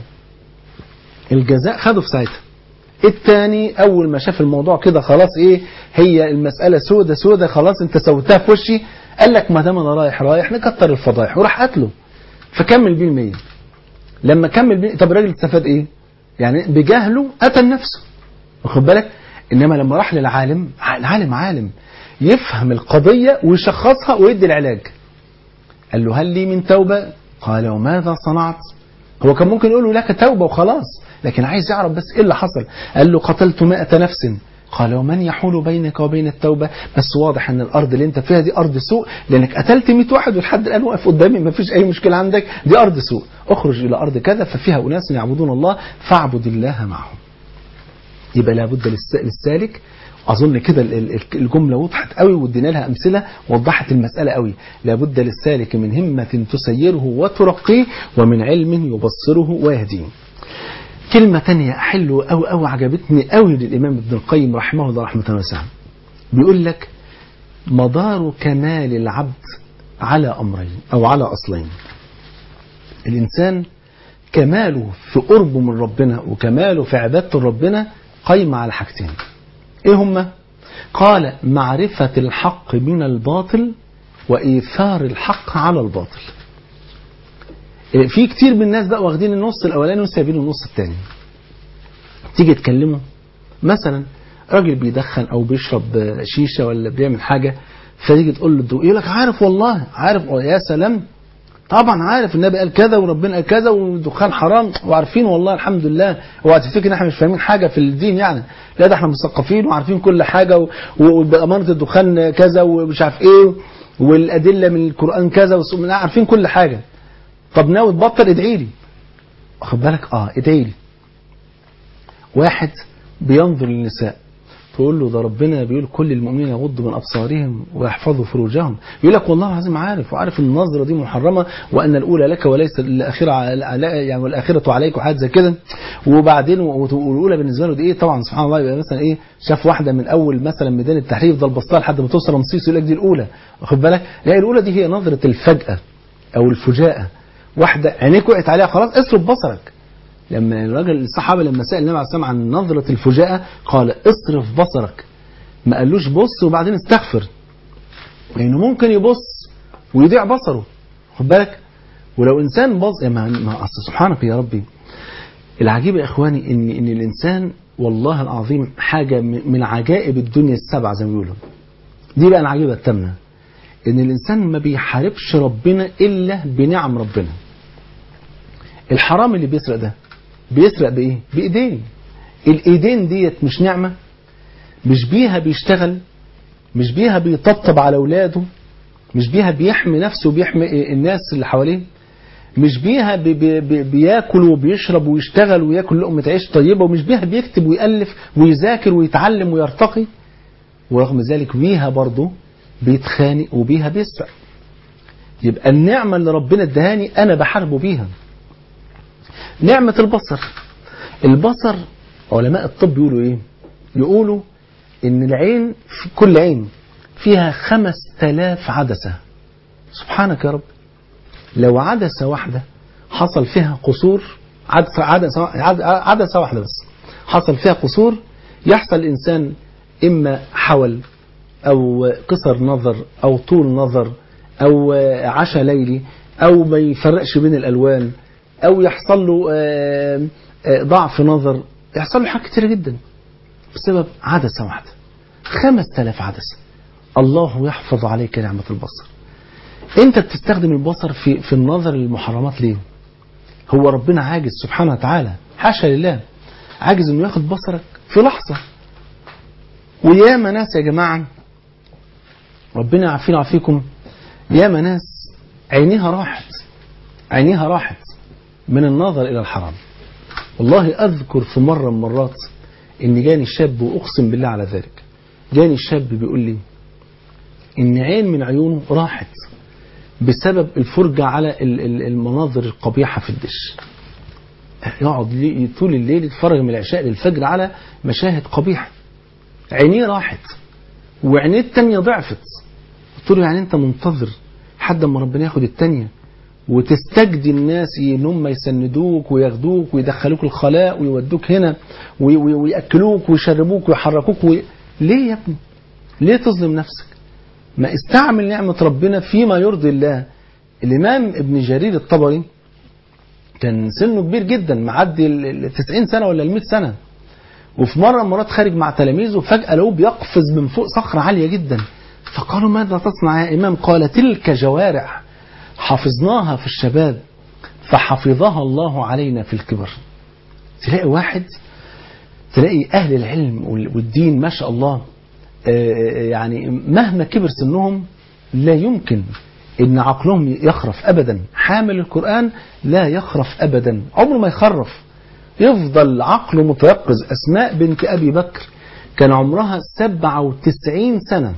الجزاء خده في ساعتها التاني اول ما شاف الموضوع كده خلاص ايه هي المسألة سودة سودة خلاص انت سويتها في وشي قال لك ما دام انا رايح رايح نكتر الفضايح وراح قتله فكمل بيه المية لما كمل بيه طب الراجل استفاد ايه يعني بجهله قتل نفسه واخد بالك انما لما راح للعالم العالم عالم يفهم القضية ويشخصها ويدي العلاج قال له هل لي من توبة قال وماذا صنعت هو كان ممكن يقول له لك توبة وخلاص لكن عايز يعرف بس ايه اللي حصل قال له قتلت مائة نفس قال ومن يحول بينك وبين التوبة بس واضح ان الارض اللي انت فيها دي ارض سوء لانك قتلت 100 واحد ولحد الان واقف قدامي ما فيش اي مشكلة عندك دي ارض سوء اخرج الى ارض كذا ففيها اناس يعبدون الله فاعبد الله معهم يبقى لابد للسالك اظن كده الجمله وضحت قوي وادينا لها امثله وضحت المساله قوي لابد للسالك من همه تسيره وترقيه ومن علم يبصره ويهديه كلمه ثانيه حلوه قوي قوي عجبتني قوي للامام ابن القيم رحمه الله رحمه واسعه بيقول لك مدار كمال العبد على امرين او على اصلين الانسان كماله في قربه من ربنا وكماله في عبادته ربنا قايمه على حاجتين ايه هما قال معرفة الحق من الباطل وإيثار الحق على الباطل في كتير من الناس بقى واخدين النص الأولاني وسايبين النص الثاني تيجي تكلمه مثلا راجل بيدخن أو بيشرب شيشة ولا بيعمل حاجة فتيجي تقول له يقول لك عارف والله عارف يا سلام طبعا عارف النبي قال كذا وربنا قال كذا والدخان حرام وعارفين والله الحمد لله اوعى تفتكر ان احنا مش فاهمين حاجه في الدين يعني لا ده احنا مثقفين وعارفين كل حاجه وبامانه الدخان كذا ومش عارف ايه والادله من القران كذا عارفين كل حاجه طب ناوي تبطل ادعي لي واخد بالك اه ادعي لي واحد بينظر للنساء تقول له ده ربنا بيقول كل المؤمنين يغضوا من ابصارهم ويحفظوا فروجهم يقول لك والله العظيم عارف وعارف ان النظره دي محرمه وان الاولى لك وليس الاخره يعني والاخره عليك وحاجات زي كده وبعدين والاولى بالنسبه له دي ايه طبعا سبحان الله يبقى مثلا ايه شاف واحده من اول مثلا ميدان التحرير يفضل بصها لحد ما توصل رمسيس يقول لك دي الاولى واخد بالك لا الاولى دي هي نظره الفجاه او الفجاءه واحده عينيك وقعت عليها خلاص اصرف بصرك لما الراجل الصحابة لما سأل النبي عليه الصلاة عن نظرة الفجاءة قال اصرف بصرك ما قالوش بص وبعدين استغفر لأنه ممكن يبص ويضيع بصره خد بالك ولو إنسان بص ما, ما أصل سبحانك يا ربي العجيب يا إخواني إن إن الإنسان والله العظيم حاجة من عجائب الدنيا السبعة زي ما بيقولوا دي بقى العجيبة التامنة إن الإنسان ما بيحاربش ربنا إلا بنعم ربنا الحرام اللي بيسرق ده بيسرق بايه بايدين الايدين ديت مش نعمه مش بيها بيشتغل مش بيها بيطبطب على اولاده مش بيها بيحمي نفسه وبيحمي الناس اللي حواليه مش بيها بي بي بياكل وبيشرب ويشتغل وياكل لقمة عيش طيبة ومش بيها بيكتب ويألف ويذاكر ويتعلم ويرتقي ورغم ذلك بيها برضه بيتخانق وبيها بيسرق يبقى النعمة اللي ربنا ادهاني أنا بحاربه بيها نعمة البصر البصر علماء الطب يقولوا ايه يقولوا ان العين في كل عين فيها خمس تلاف عدسة سبحانك يا رب لو عدسة واحدة حصل فيها قصور عدسة, عدسة, عدسة واحدة بس حصل فيها قصور يحصل الإنسان إما حول أو قصر نظر أو طول نظر أو عشاء ليلي أو ما يفرقش بين الألوان او يحصل له ضعف نظر يحصل له حاجات كتيره جدا بسبب عدسه واحده 5000 عدسه الله يحفظ عليك نعمه البصر انت بتستخدم البصر في في النظر للمحرمات ليه هو ربنا عاجز سبحانه وتعالى حاشا لله عاجز انه ياخد بصرك في لحظه وياما ناس يا جماعه ربنا يعافينا ويعافيكم ياما ناس عينيها راحت عينيها راحت من النظر الى الحرام والله اذكر في مره من المرات ان جاني شاب واقسم بالله على ذلك جاني شاب بيقول لي ان عين من عيونه راحت بسبب الفرجة على المناظر القبيحة في الدش يقعد طول الليل يتفرج من العشاء للفجر على مشاهد قبيحة عينيه راحت وعينيه التانية ضعفت قلت له يعني انت منتظر لحد ما ربنا ياخد التانية وتستجدي الناس ان هم يسندوك وياخدوك ويدخلوك الخلاء ويودوك هنا وياكلوك ويشربوك ويحركوك وي... ليه يا ابني؟ ليه تظلم نفسك؟ ما استعمل نعمة ربنا فيما يرضي الله الإمام ابن جرير الطبري كان سنه كبير جدا معدي ال 90 سنة ولا ال 100 سنة وفي مرة مرات خارج مع تلاميذه فجأة لقوه بيقفز من فوق صخرة عالية جدا فقالوا ماذا تصنع يا إمام قال تلك جوارح حفظناها في الشباب فحفظها الله علينا في الكبر تلاقي واحد تلاقي أهل العلم والدين ما شاء الله يعني مهما كبر سنهم لا يمكن ان عقلهم يخرف ابدا حامل القرآن لا يخرف ابدا عمره ما يخرف يفضل عقله متيقظ اسماء بنت ابي بكر كان عمرها 97 سنة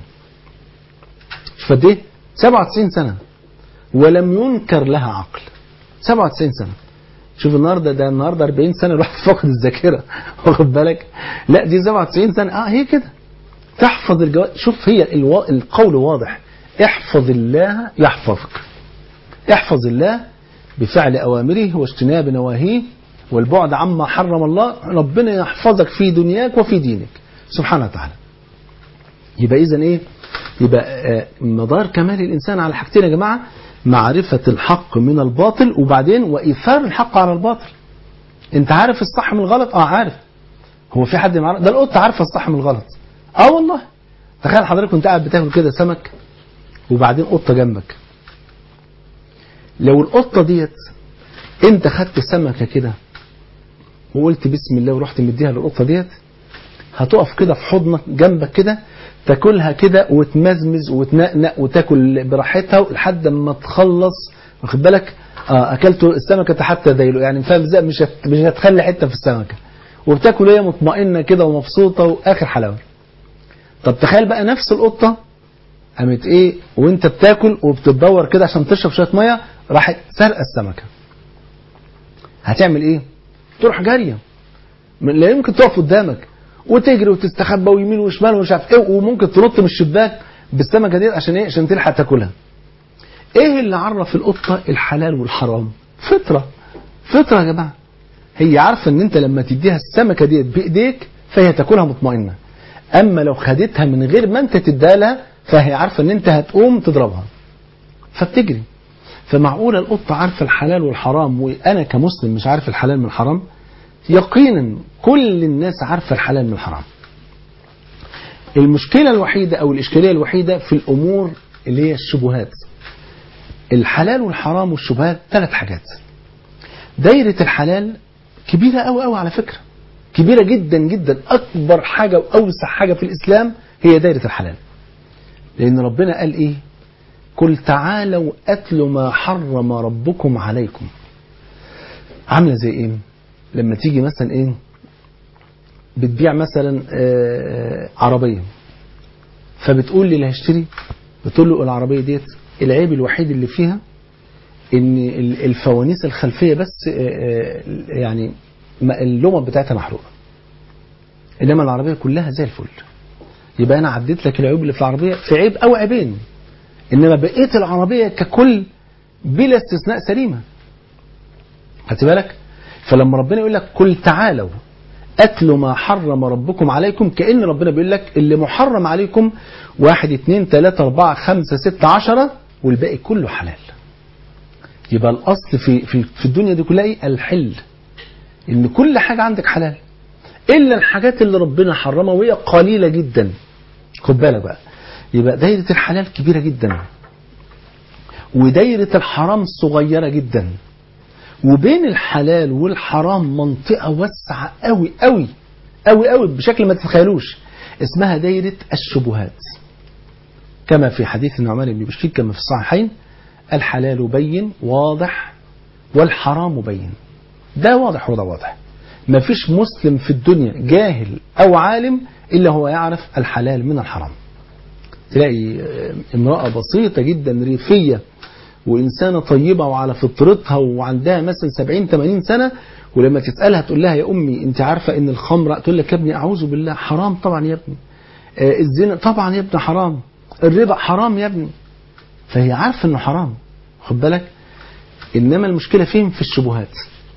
شوف قد ايه 97 سنة ولم ينكر لها عقل 97 سنة شوف النهارده ده النهارده 40 سنة الواحد فقد الذاكرة واخد بالك لا دي 97 سنة اه هي كده تحفظ الجواب شوف هي الو... القول واضح احفظ الله يحفظك احفظ الله بفعل أوامره واجتناب نواهيه والبعد عما حرم الله ربنا يحفظك في دنياك وفي دينك سبحانه وتعالى يبقى إذا إيه يبقى مدار كمال الإنسان على حاجتين يا جماعة معرفة الحق من الباطل وبعدين وإيثار الحق على الباطل أنت عارف الصح من الغلط اه عارف هو في حد معرف ده القطة عارفة الصح من الغلط اه والله تخيل حضرتك كنت قاعد بتاكل كده سمك وبعدين قطة جنبك لو القطة ديت انت خدت سمكة كده وقلت بسم الله ورحت مديها للقطة ديت هتقف كده في حضنك جنبك كده تاكلها كده وتمزمز وتنقنق وتاكل براحتها لحد ما تخلص واخد بالك اه اكلت السمكة حتى ذيله يعني فاهم ازاي مش هت... مش هتخلي حته في السمكة وبتاكل هي مطمئنة كده ومبسوطة واخر حلاوة طب تخيل بقى نفس القطة قامت ايه وانت بتاكل وبتدور كده عشان تشرب شويه ميه راحت سرقه السمكه هتعمل ايه تروح جاريه لا يمكن تقف قدامك وتجري وتستخبى ويمين وشمال ومش عارف ايه وممكن تنط من الشباك بالسمكه دي عشان ايه عشان تلحق تاكلها ايه اللي عرف القطه الحلال والحرام فطره فطره يا جماعه هي عارفه ان انت لما تديها السمكه ديت بايديك فهي تاكلها مطمئنه اما لو خدتها من غير ما انت تديها لها فهي عارفه ان انت هتقوم تضربها فبتجري فمعقوله القطه عارفه الحلال والحرام وانا كمسلم مش عارف الحلال من الحرام يقينا كل الناس عارفه الحلال من الحرام المشكله الوحيده او الاشكاليه الوحيده في الامور اللي هي الشبهات الحلال والحرام والشبهات ثلاث حاجات دايره الحلال كبيره قوي قوي على فكره كبيره جدا جدا اكبر حاجه واوسع حاجه في الاسلام هي دايره الحلال لأن ربنا قال إيه قل تعالوا أتل ما حرم ربكم عليكم عاملة زي إيه لما تيجي مثلا إيه بتبيع مثلا آه عربية فبتقول لي اللي هشتري بتقول له العربية ديت العيب الوحيد اللي فيها ان الفوانيس الخلفية بس آه يعني اللمض بتاعتها محروقة انما العربية كلها زي الفل يبقى انا عديت لك العيوب اللي في العربيه في عيب او عيبين انما بقيه العربيه ككل بلا استثناء سليمه خدت بالك فلما ربنا يقول لك قل تعالوا اتلوا ما حرم ربكم عليكم كان ربنا بيقول لك اللي محرم عليكم واحد اثنين ثلاثة أربعة خمسة ستة عشرة والباقي كله حلال يبقى الاصل في في في الدنيا دي كلها ايه الحل ان كل حاجه عندك حلال الا الحاجات اللي ربنا حرمها وهي قليله جدا خد بالك بقى يبقى دايره الحلال كبيره جدا ودايره الحرام صغيره جدا وبين الحلال والحرام منطقه واسعه قوي قوي قوي قوي بشكل ما تتخيلوش اسمها دايره الشبهات كما في حديث النعمان بن بشير كما في الصحيحين الحلال بين واضح والحرام بين ده واضح وده واضح ما فيش مسلم في الدنيا جاهل أو عالم إلا هو يعرف الحلال من الحرام تلاقي امرأة بسيطة جدا ريفية وإنسانة طيبة وعلى فطرتها وعندها مثلا 70 80 سنة ولما تسألها تقول لها يا أمي أنت عارفة إن الخمر تقول لك يا ابني أعوذ بالله حرام طبعا يا ابني آه الزنا طبعا يا ابني حرام الربا حرام يا ابني فهي عارفة إنه حرام خد بالك إنما المشكلة فين في الشبهات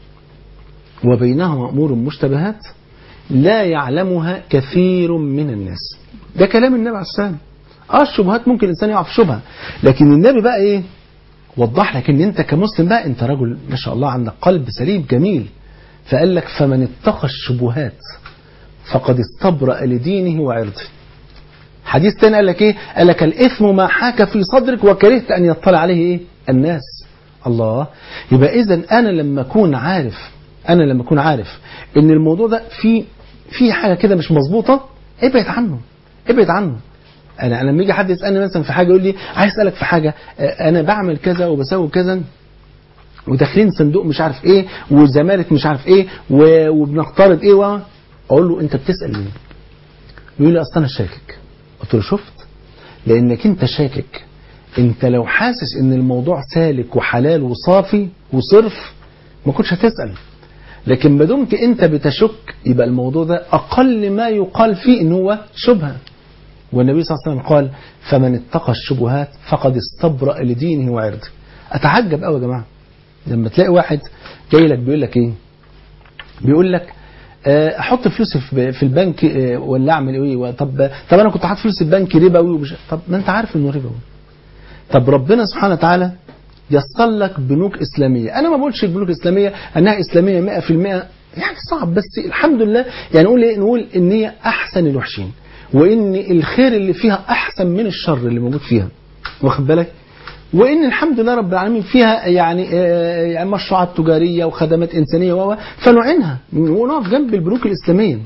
وبينهما أمور مشتبهات لا يعلمها كثير من الناس ده كلام النبي عليه السلام اه الشبهات ممكن الانسان يقع في شبهه لكن النبي بقى ايه وضح لك ان انت كمسلم بقى انت رجل ما شاء الله عندك قلب سليم جميل فقال لك فمن اتقى الشبهات فقد استبرأ لدينه وعرضه حديث تاني قال لك ايه قال لك الاثم ما حاك في صدرك وكرهت ان يطلع عليه ايه الناس الله يبقى اذا انا لما اكون عارف انا لما اكون عارف ان الموضوع ده في في حاجه كده مش مظبوطه ابعد عنه ابعد عنه انا لما يجي حد يسالني مثلا في حاجه يقول لي عايز اسالك في حاجه انا بعمل كذا وبسوي كذا وداخلين صندوق مش عارف ايه وزمالك مش عارف ايه وبنقترض ايه و... اقول له انت بتسال ليه؟ يقول لي اصل انا شاكك قلت له شفت لانك انت شاكك انت لو حاسس ان الموضوع سالك وحلال وصافي وصرف ما كنتش هتسال لكن ما دمت انت بتشك يبقى الموضوع ده اقل ما يقال فيه ان هو شبهه والنبي صلى الله عليه وسلم قال فمن اتقى الشبهات فقد استبرأ لدينه وعرضه اتعجب قوي يا جماعه لما تلاقي واحد جاي لك بيقول لك ايه بيقول لك احط فلوسي في البنك ولا اعمل ايه طب طب انا كنت حاطط فلوسي في البنك ربوي ومش طب ما انت عارف انه ربوي طب ربنا سبحانه وتعالى يسر لك بنوك اسلاميه انا ما بقولش البنوك الاسلاميه انها اسلاميه 100% يعني صعب بس الحمد لله يعني نقول ايه نقول ان هي احسن الوحشين وان الخير اللي فيها احسن من الشر اللي موجود فيها واخد بالك وان الحمد لله رب العالمين فيها يعني يعني مشروعات تجاريه وخدمات انسانيه و فنعينها ونقف جنب البنوك الاسلاميه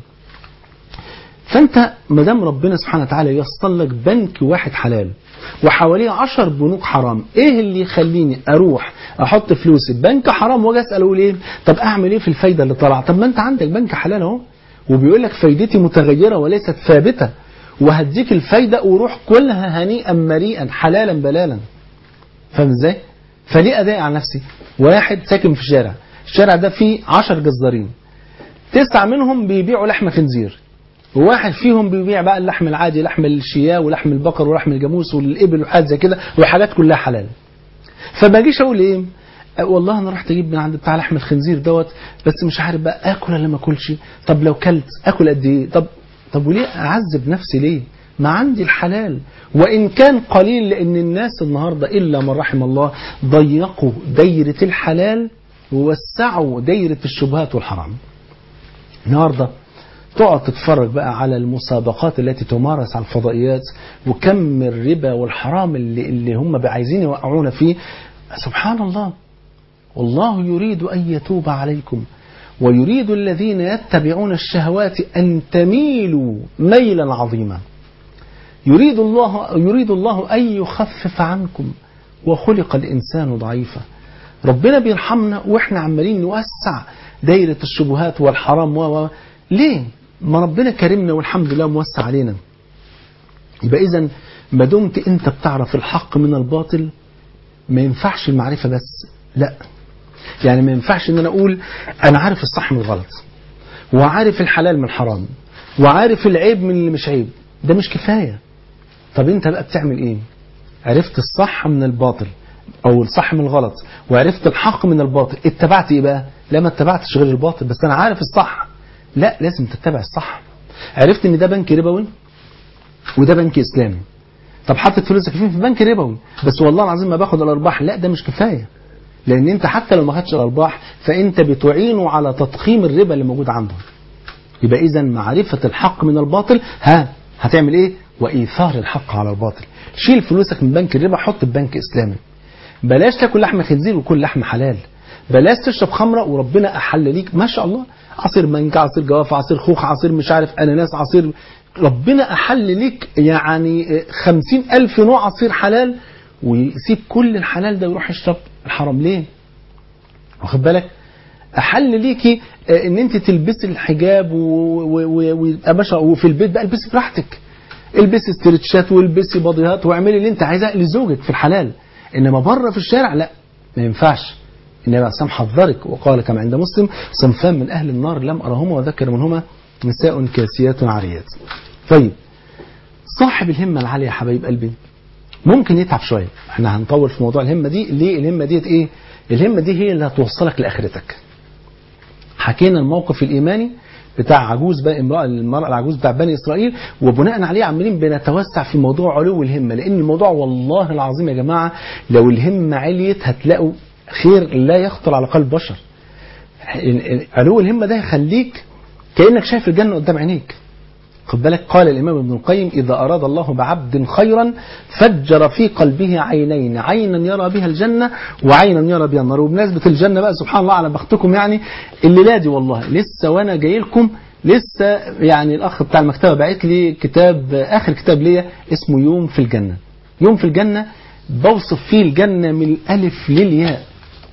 فانت ما دام ربنا سبحانه وتعالى يسر لك بنك واحد حلال وحواليه عشر بنوك حرام ايه اللي يخليني اروح احط فلوسي في بنك حرام واجي اسال اقول ايه طب اعمل ايه في الفايده اللي طالعه طب ما انت عندك بنك حلال اهو وبيقول لك فايدتي متغيره وليست ثابته وهديك الفايده وروح كلها هنيئا مريئا حلالا بلالا فاهم ازاي فليه ادائي على نفسي واحد ساكن في شارع الشارع ده فيه عشر جزارين تسعة منهم بيبيعوا لحم خنزير وواحد فيهم بيبيع بقى اللحم العادي لحم الشياه ولحم البقر ولحم الجاموس والابل وحاجات زي كده وحاجات كلها حلال فما اجيش اقول ايه والله انا رحت اجيب من عند بتاع لحم الخنزير دوت بس مش عارف بقى اكل ولا ما اكلش طب لو كلت اكل قد ايه طب طب وليه اعذب نفسي ليه ما عندي الحلال وان كان قليل لان الناس النهارده الا من رحم الله ضيقوا دايره الحلال ووسعوا دايره الشبهات والحرام النهارده تقعد تتفرج بقى على المسابقات التي تمارس على الفضائيات وكم الربا والحرام اللي, اللي هم عايزين يوقعونا فيه سبحان الله والله يريد أن يتوب عليكم ويريد الذين يتبعون الشهوات أن تميلوا ميلا عظيما يريد الله, يريد الله أن يخفف عنكم وخلق الإنسان ضعيفا ربنا بيرحمنا وإحنا عمالين نوسع دايرة الشبهات والحرام و ليه؟ ما ربنا كرمنا والحمد لله موسع علينا يبقى إذا ما دمت أنت بتعرف الحق من الباطل ما ينفعش المعرفة بس لا يعني ما ينفعش ان انا اقول انا عارف الصح من الغلط وعارف الحلال من الحرام وعارف العيب من اللي مش عيب ده مش كفاية طب انت بقى بتعمل ايه عرفت الصح من الباطل او الصح من الغلط وعرفت الحق من الباطل اتبعت ايه بقى لا ما اتبعتش غير الباطل بس انا عارف الصح لا لازم تتبع الصح عرفت ان ده بنك ربوي وده بنك اسلامي طب حطت فلوسك فين في بنك ربوي بس والله العظيم ما باخد الارباح لا ده مش كفايه لان انت حتى لو ما خدتش الارباح فانت بتعينه على تضخيم الربا اللي موجود عنده يبقى اذا معرفه الحق من الباطل ها هتعمل ايه وايثار الحق على الباطل شيل فلوسك من بنك الربا حط في بنك اسلامي بلاش تاكل لحم خنزير وكل لحم حلال بلاش تشرب خمره وربنا احل ليك ما شاء الله عصير مانجا عصير جوافه عصير خوخ عصير مش عارف اناناس عصير ربنا احل ليك يعني خمسين الف نوع عصير حلال ويسيب كل الحلال ده ويروح يشرب الحرام ليه واخد بالك احل ليكي ان انت تلبسي الحجاب ويبقى باشا وفي البيت بقى البسي براحتك البسي استرتشات والبسي باديهات واعملي اللي انت عايزاه لزوجك في الحلال انما بره في الشارع لا ما ينفعش النبي عليه حذرك وقال كما عند مسلم صنفان من اهل النار لم ارهما وذكر منهما نساء كاسيات عاريات طيب صاحب الهمه العاليه يا حبايب قلبي ممكن يتعب شويه احنا هنطول في موضوع الهمه دي ليه الهمه ديت ايه الهمه دي هي اللي هتوصلك لاخرتك حكينا الموقف الايماني بتاع عجوز بقى امرأة المرأة العجوز بتاع بني إسرائيل وبناء عليه عمالين بنتوسع في موضوع علو الهمة لأن الموضوع والله العظيم يا جماعة لو الهمة عليت هتلاقوا خير لا يخطر على قلب بشر علو الهمة ده يخليك كأنك شايف الجنة قدام عينيك خد بالك قال الإمام ابن القيم إذا أراد الله بعبد خيرا فجر في قلبه عينين عينا يرى بها الجنة وعينا يرى بها النار وبمناسبة الجنة بقى سبحان الله على بختكم يعني الليلة دي والله لسه وأنا جاي لكم لسه يعني الأخ بتاع المكتبة بعت لي كتاب آخر كتاب ليا اسمه يوم في الجنة يوم في الجنة بوصف فيه الجنة من الألف للياء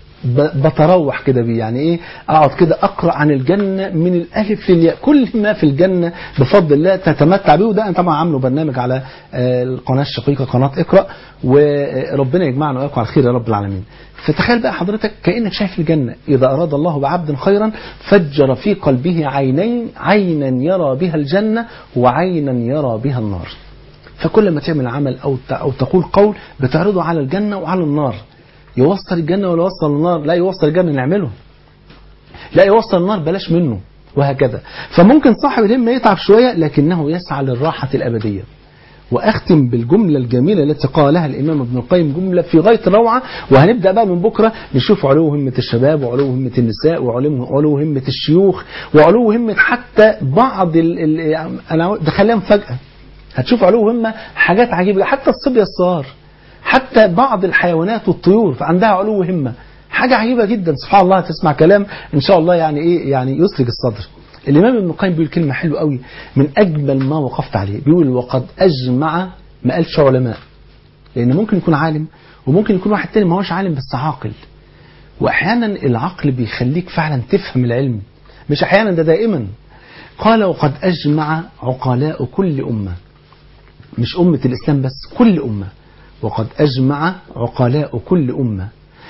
بتروح كده بيه يعني ايه اقعد كده اقرا عن الجنه من الالف للياء كل ما في الجنه بفضل الله تتمتع به وده انا طبعا عامله برنامج على القناه الشقيقه قناه اقرا وربنا يجمعنا واياكم على خير يا رب العالمين فتخيل بقى حضرتك كانك شايف الجنه اذا اراد الله بعبد خيرا فجر في قلبه عينين عينا يرى بها الجنه وعينا يرى بها النار فكل ما تعمل عمل او او تقول قول بتعرضه على الجنه وعلى النار يوصل الجنة ولا يوصل النار لا يوصل الجنة نعمله لا يوصل النار بلاش منه وهكذا فممكن صاحب الهمة يتعب شوية لكنه يسعى للراحة الأبدية وأختم بالجملة الجميلة التي قالها الإمام ابن القيم جملة في غاية الروعة وهنبدأ بقى من بكرة نشوف علو همة الشباب وعلو همة النساء وعلو همة الشيوخ وعلو همة حتى بعض ال ال أنا ده خليها مفاجأة هتشوف علو همة حاجات عجيبة حتى الصبية الصغار حتى بعض الحيوانات والطيور عندها علو همة حاجة عجيبة جدا سبحان الله تسمع كلام إن شاء الله يعني إيه يعني يسلك الصدر الإمام ابن القيم بيقول كلمة حلوة قوي من أجمل ما وقفت عليه بيقول وقد أجمع ما قالش علماء لأن ممكن يكون عالم وممكن يكون واحد تاني ما هوش عالم بس عاقل وأحيانا العقل بيخليك فعلا تفهم العلم مش أحيانا ده دائما قال وقد أجمع عقلاء كل أمة مش أمة الإسلام بس كل أمة وقد أجمع عقلاء كل أمة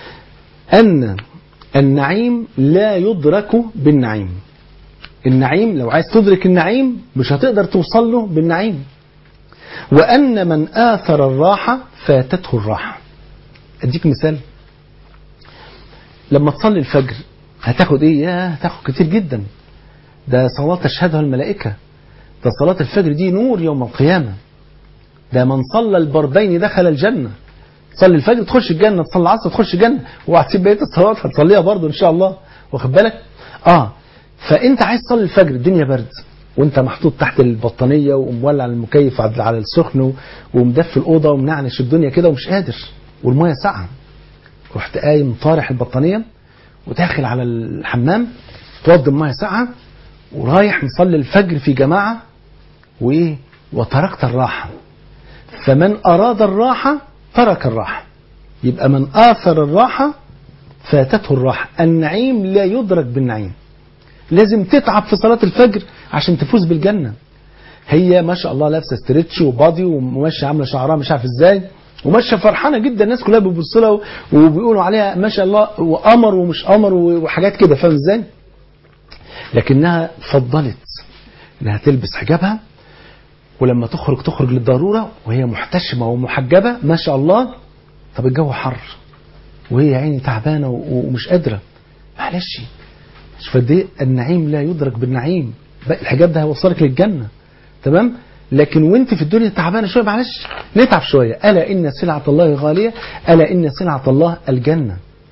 أن النعيم لا يدرك بالنعيم النعيم لو عايز تدرك النعيم مش هتقدر توصل له بالنعيم وأن من آثر الراحة فاتته الراحة أديك مثال لما تصلي الفجر هتاخد ايه يا هتاخد كتير جدا ده صلاة تشهدها الملائكة ده صلاة الفجر دي نور يوم القيامة ده من صلى البردين دخل الجنة تصلي الفجر تخش الجنة تصلي العصر تخش الجنة وهتسيب بقية الصلوات هتصليها برضه إن شاء الله واخد بالك اه فأنت عايز تصلي الفجر الدنيا برد وانت محطوط تحت البطانية ومولع المكيف على السخن ومدفي الأوضة ومنعنش الدنيا كده ومش قادر والمية ساقعة رحت قايم طارح البطانية وداخل على الحمام توضي المية ساقعة ورايح مصلي الفجر في جماعة وإيه وتركت الراحة فمن أراد الراحة ترك الراحة يبقى من آثر الراحة فاتته الراحة النعيم لا يدرك بالنعيم لازم تتعب في صلاة الفجر عشان تفوز بالجنة هي ما شاء الله لابسه ستريتش وبادي وماشيه عامله شعرها مش عارف ازاي وماشيه فرحانه جدا الناس كلها بتبص لها وبيقولوا عليها ما شاء الله وقمر ومش قمر وحاجات كده فاهم ازاي؟ لكنها فضلت انها تلبس حجابها ولما تخرج تخرج للضروره وهي محتشمه ومحجبه ما شاء الله طب الجو حر وهي عيني تعبانه ومش قادره معلش شوف قد ايه النعيم لا يدرك بالنعيم الحجاب ده هيوصلك للجنه تمام لكن وانت في الدنيا تعبانه شويه معلش نتعب شويه الا ان سلعه الله غاليه الا ان سلعه الله الجنه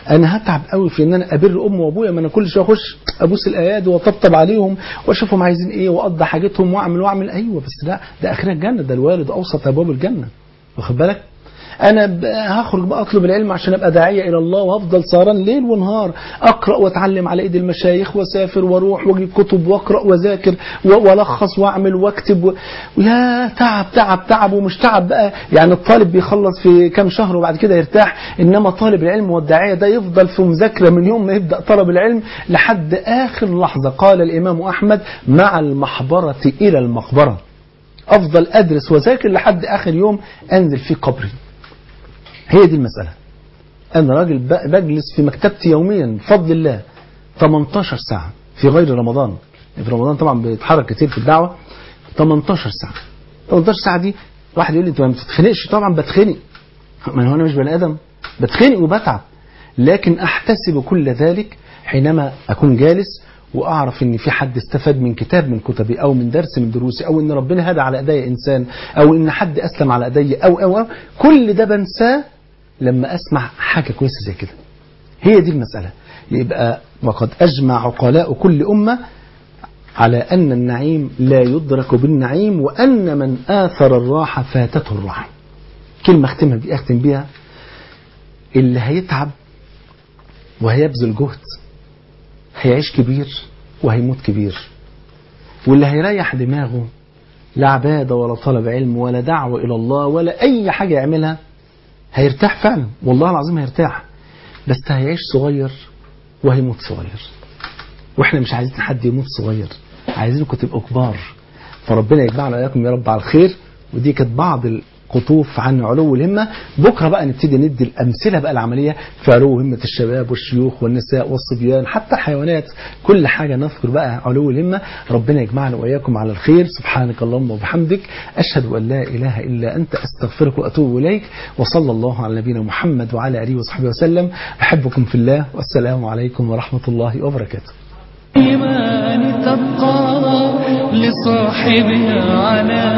انا هتعب قوي في ان انا ابر امي وابويا ما انا كل شويه اخش ابوس الايادي واطبطب عليهم واشوفهم عايزين ايه واقضي حاجتهم واعمل واعمل ايوه بس لا ده اخرها الجنه ده الوالد اوسط ابواب الجنه واخد بالك انا ب- هخرج بقى اطلب العلم عشان ابقى داعيه الى الله وافضل سهران ليل ونهار اقرا واتعلم على ايد المشايخ واسافر واروح واجيب كتب واقرا واذاكر و- والخص واعمل واكتب و... ويا تعب تعب تعب ومش تعب بقى يعني الطالب بيخلص في كام شهر وبعد كده يرتاح انما طالب العلم والداعيه ده يفضل في مذاكره من يوم ما يبدا طلب العلم لحد اخر لحظه قال الامام احمد مع المحبره الى المقبره افضل ادرس واذاكر لحد اخر يوم انزل في قبري هي دي المسألة أنا راجل ب- بجلس في مكتبتي يوميا بفضل الله 18 ساعة في غير رمضان في رمضان طبعا بيتحرك كتير في الدعوة 18 ساعة 18 ساعة دي واحد يقول لي انت ما بتتخنقش طبعا بتخنق ما هو انا مش بني ادم بتخنق وبتعب لكن احتسب كل ذلك حينما اكون جالس واعرف ان في حد استفاد من كتاب من كتبي او من درس من دروسي او ان ربنا هدى على ايدي انسان او ان حد اسلم على ايدي او او او كل ده بنساه لما اسمع حاجه كويسه زي كده هي دي المساله يبقى وقد اجمع عقلاء كل امه على ان النعيم لا يدرك بالنعيم وان من اثر الراحه فاتته الراحه كلمه اختمها بي اختم بيها اللي هيتعب وهيبذل جهد هيعيش كبير وهيموت كبير واللي هيريح دماغه لا عبادة ولا طلب علم ولا دعوة إلى الله ولا أي حاجة يعملها هيرتاح فعلا والله العظيم هيرتاح بس هيعيش صغير وهيموت صغير واحنا مش عايزين حد يموت صغير عايزينكم تبقوا كبار فربنا يجمعنا واياكم يا رب على الخير ودي كانت بعض القطوف عن علو الهمه بكره بقى نبتدي ندي الامثله بقى العمليه في علو همه الشباب والشيوخ والنساء والصبيان حتى الحيوانات كل حاجه نذكر بقى علو الهمه ربنا يجمعنا واياكم على الخير سبحانك اللهم وبحمدك اشهد ان لا اله الا انت استغفرك واتوب اليك وصلى الله على نبينا محمد وعلى اله وصحبه وسلم احبكم في الله والسلام عليكم ورحمه الله وبركاته الإيمان تبقى لصاحبها على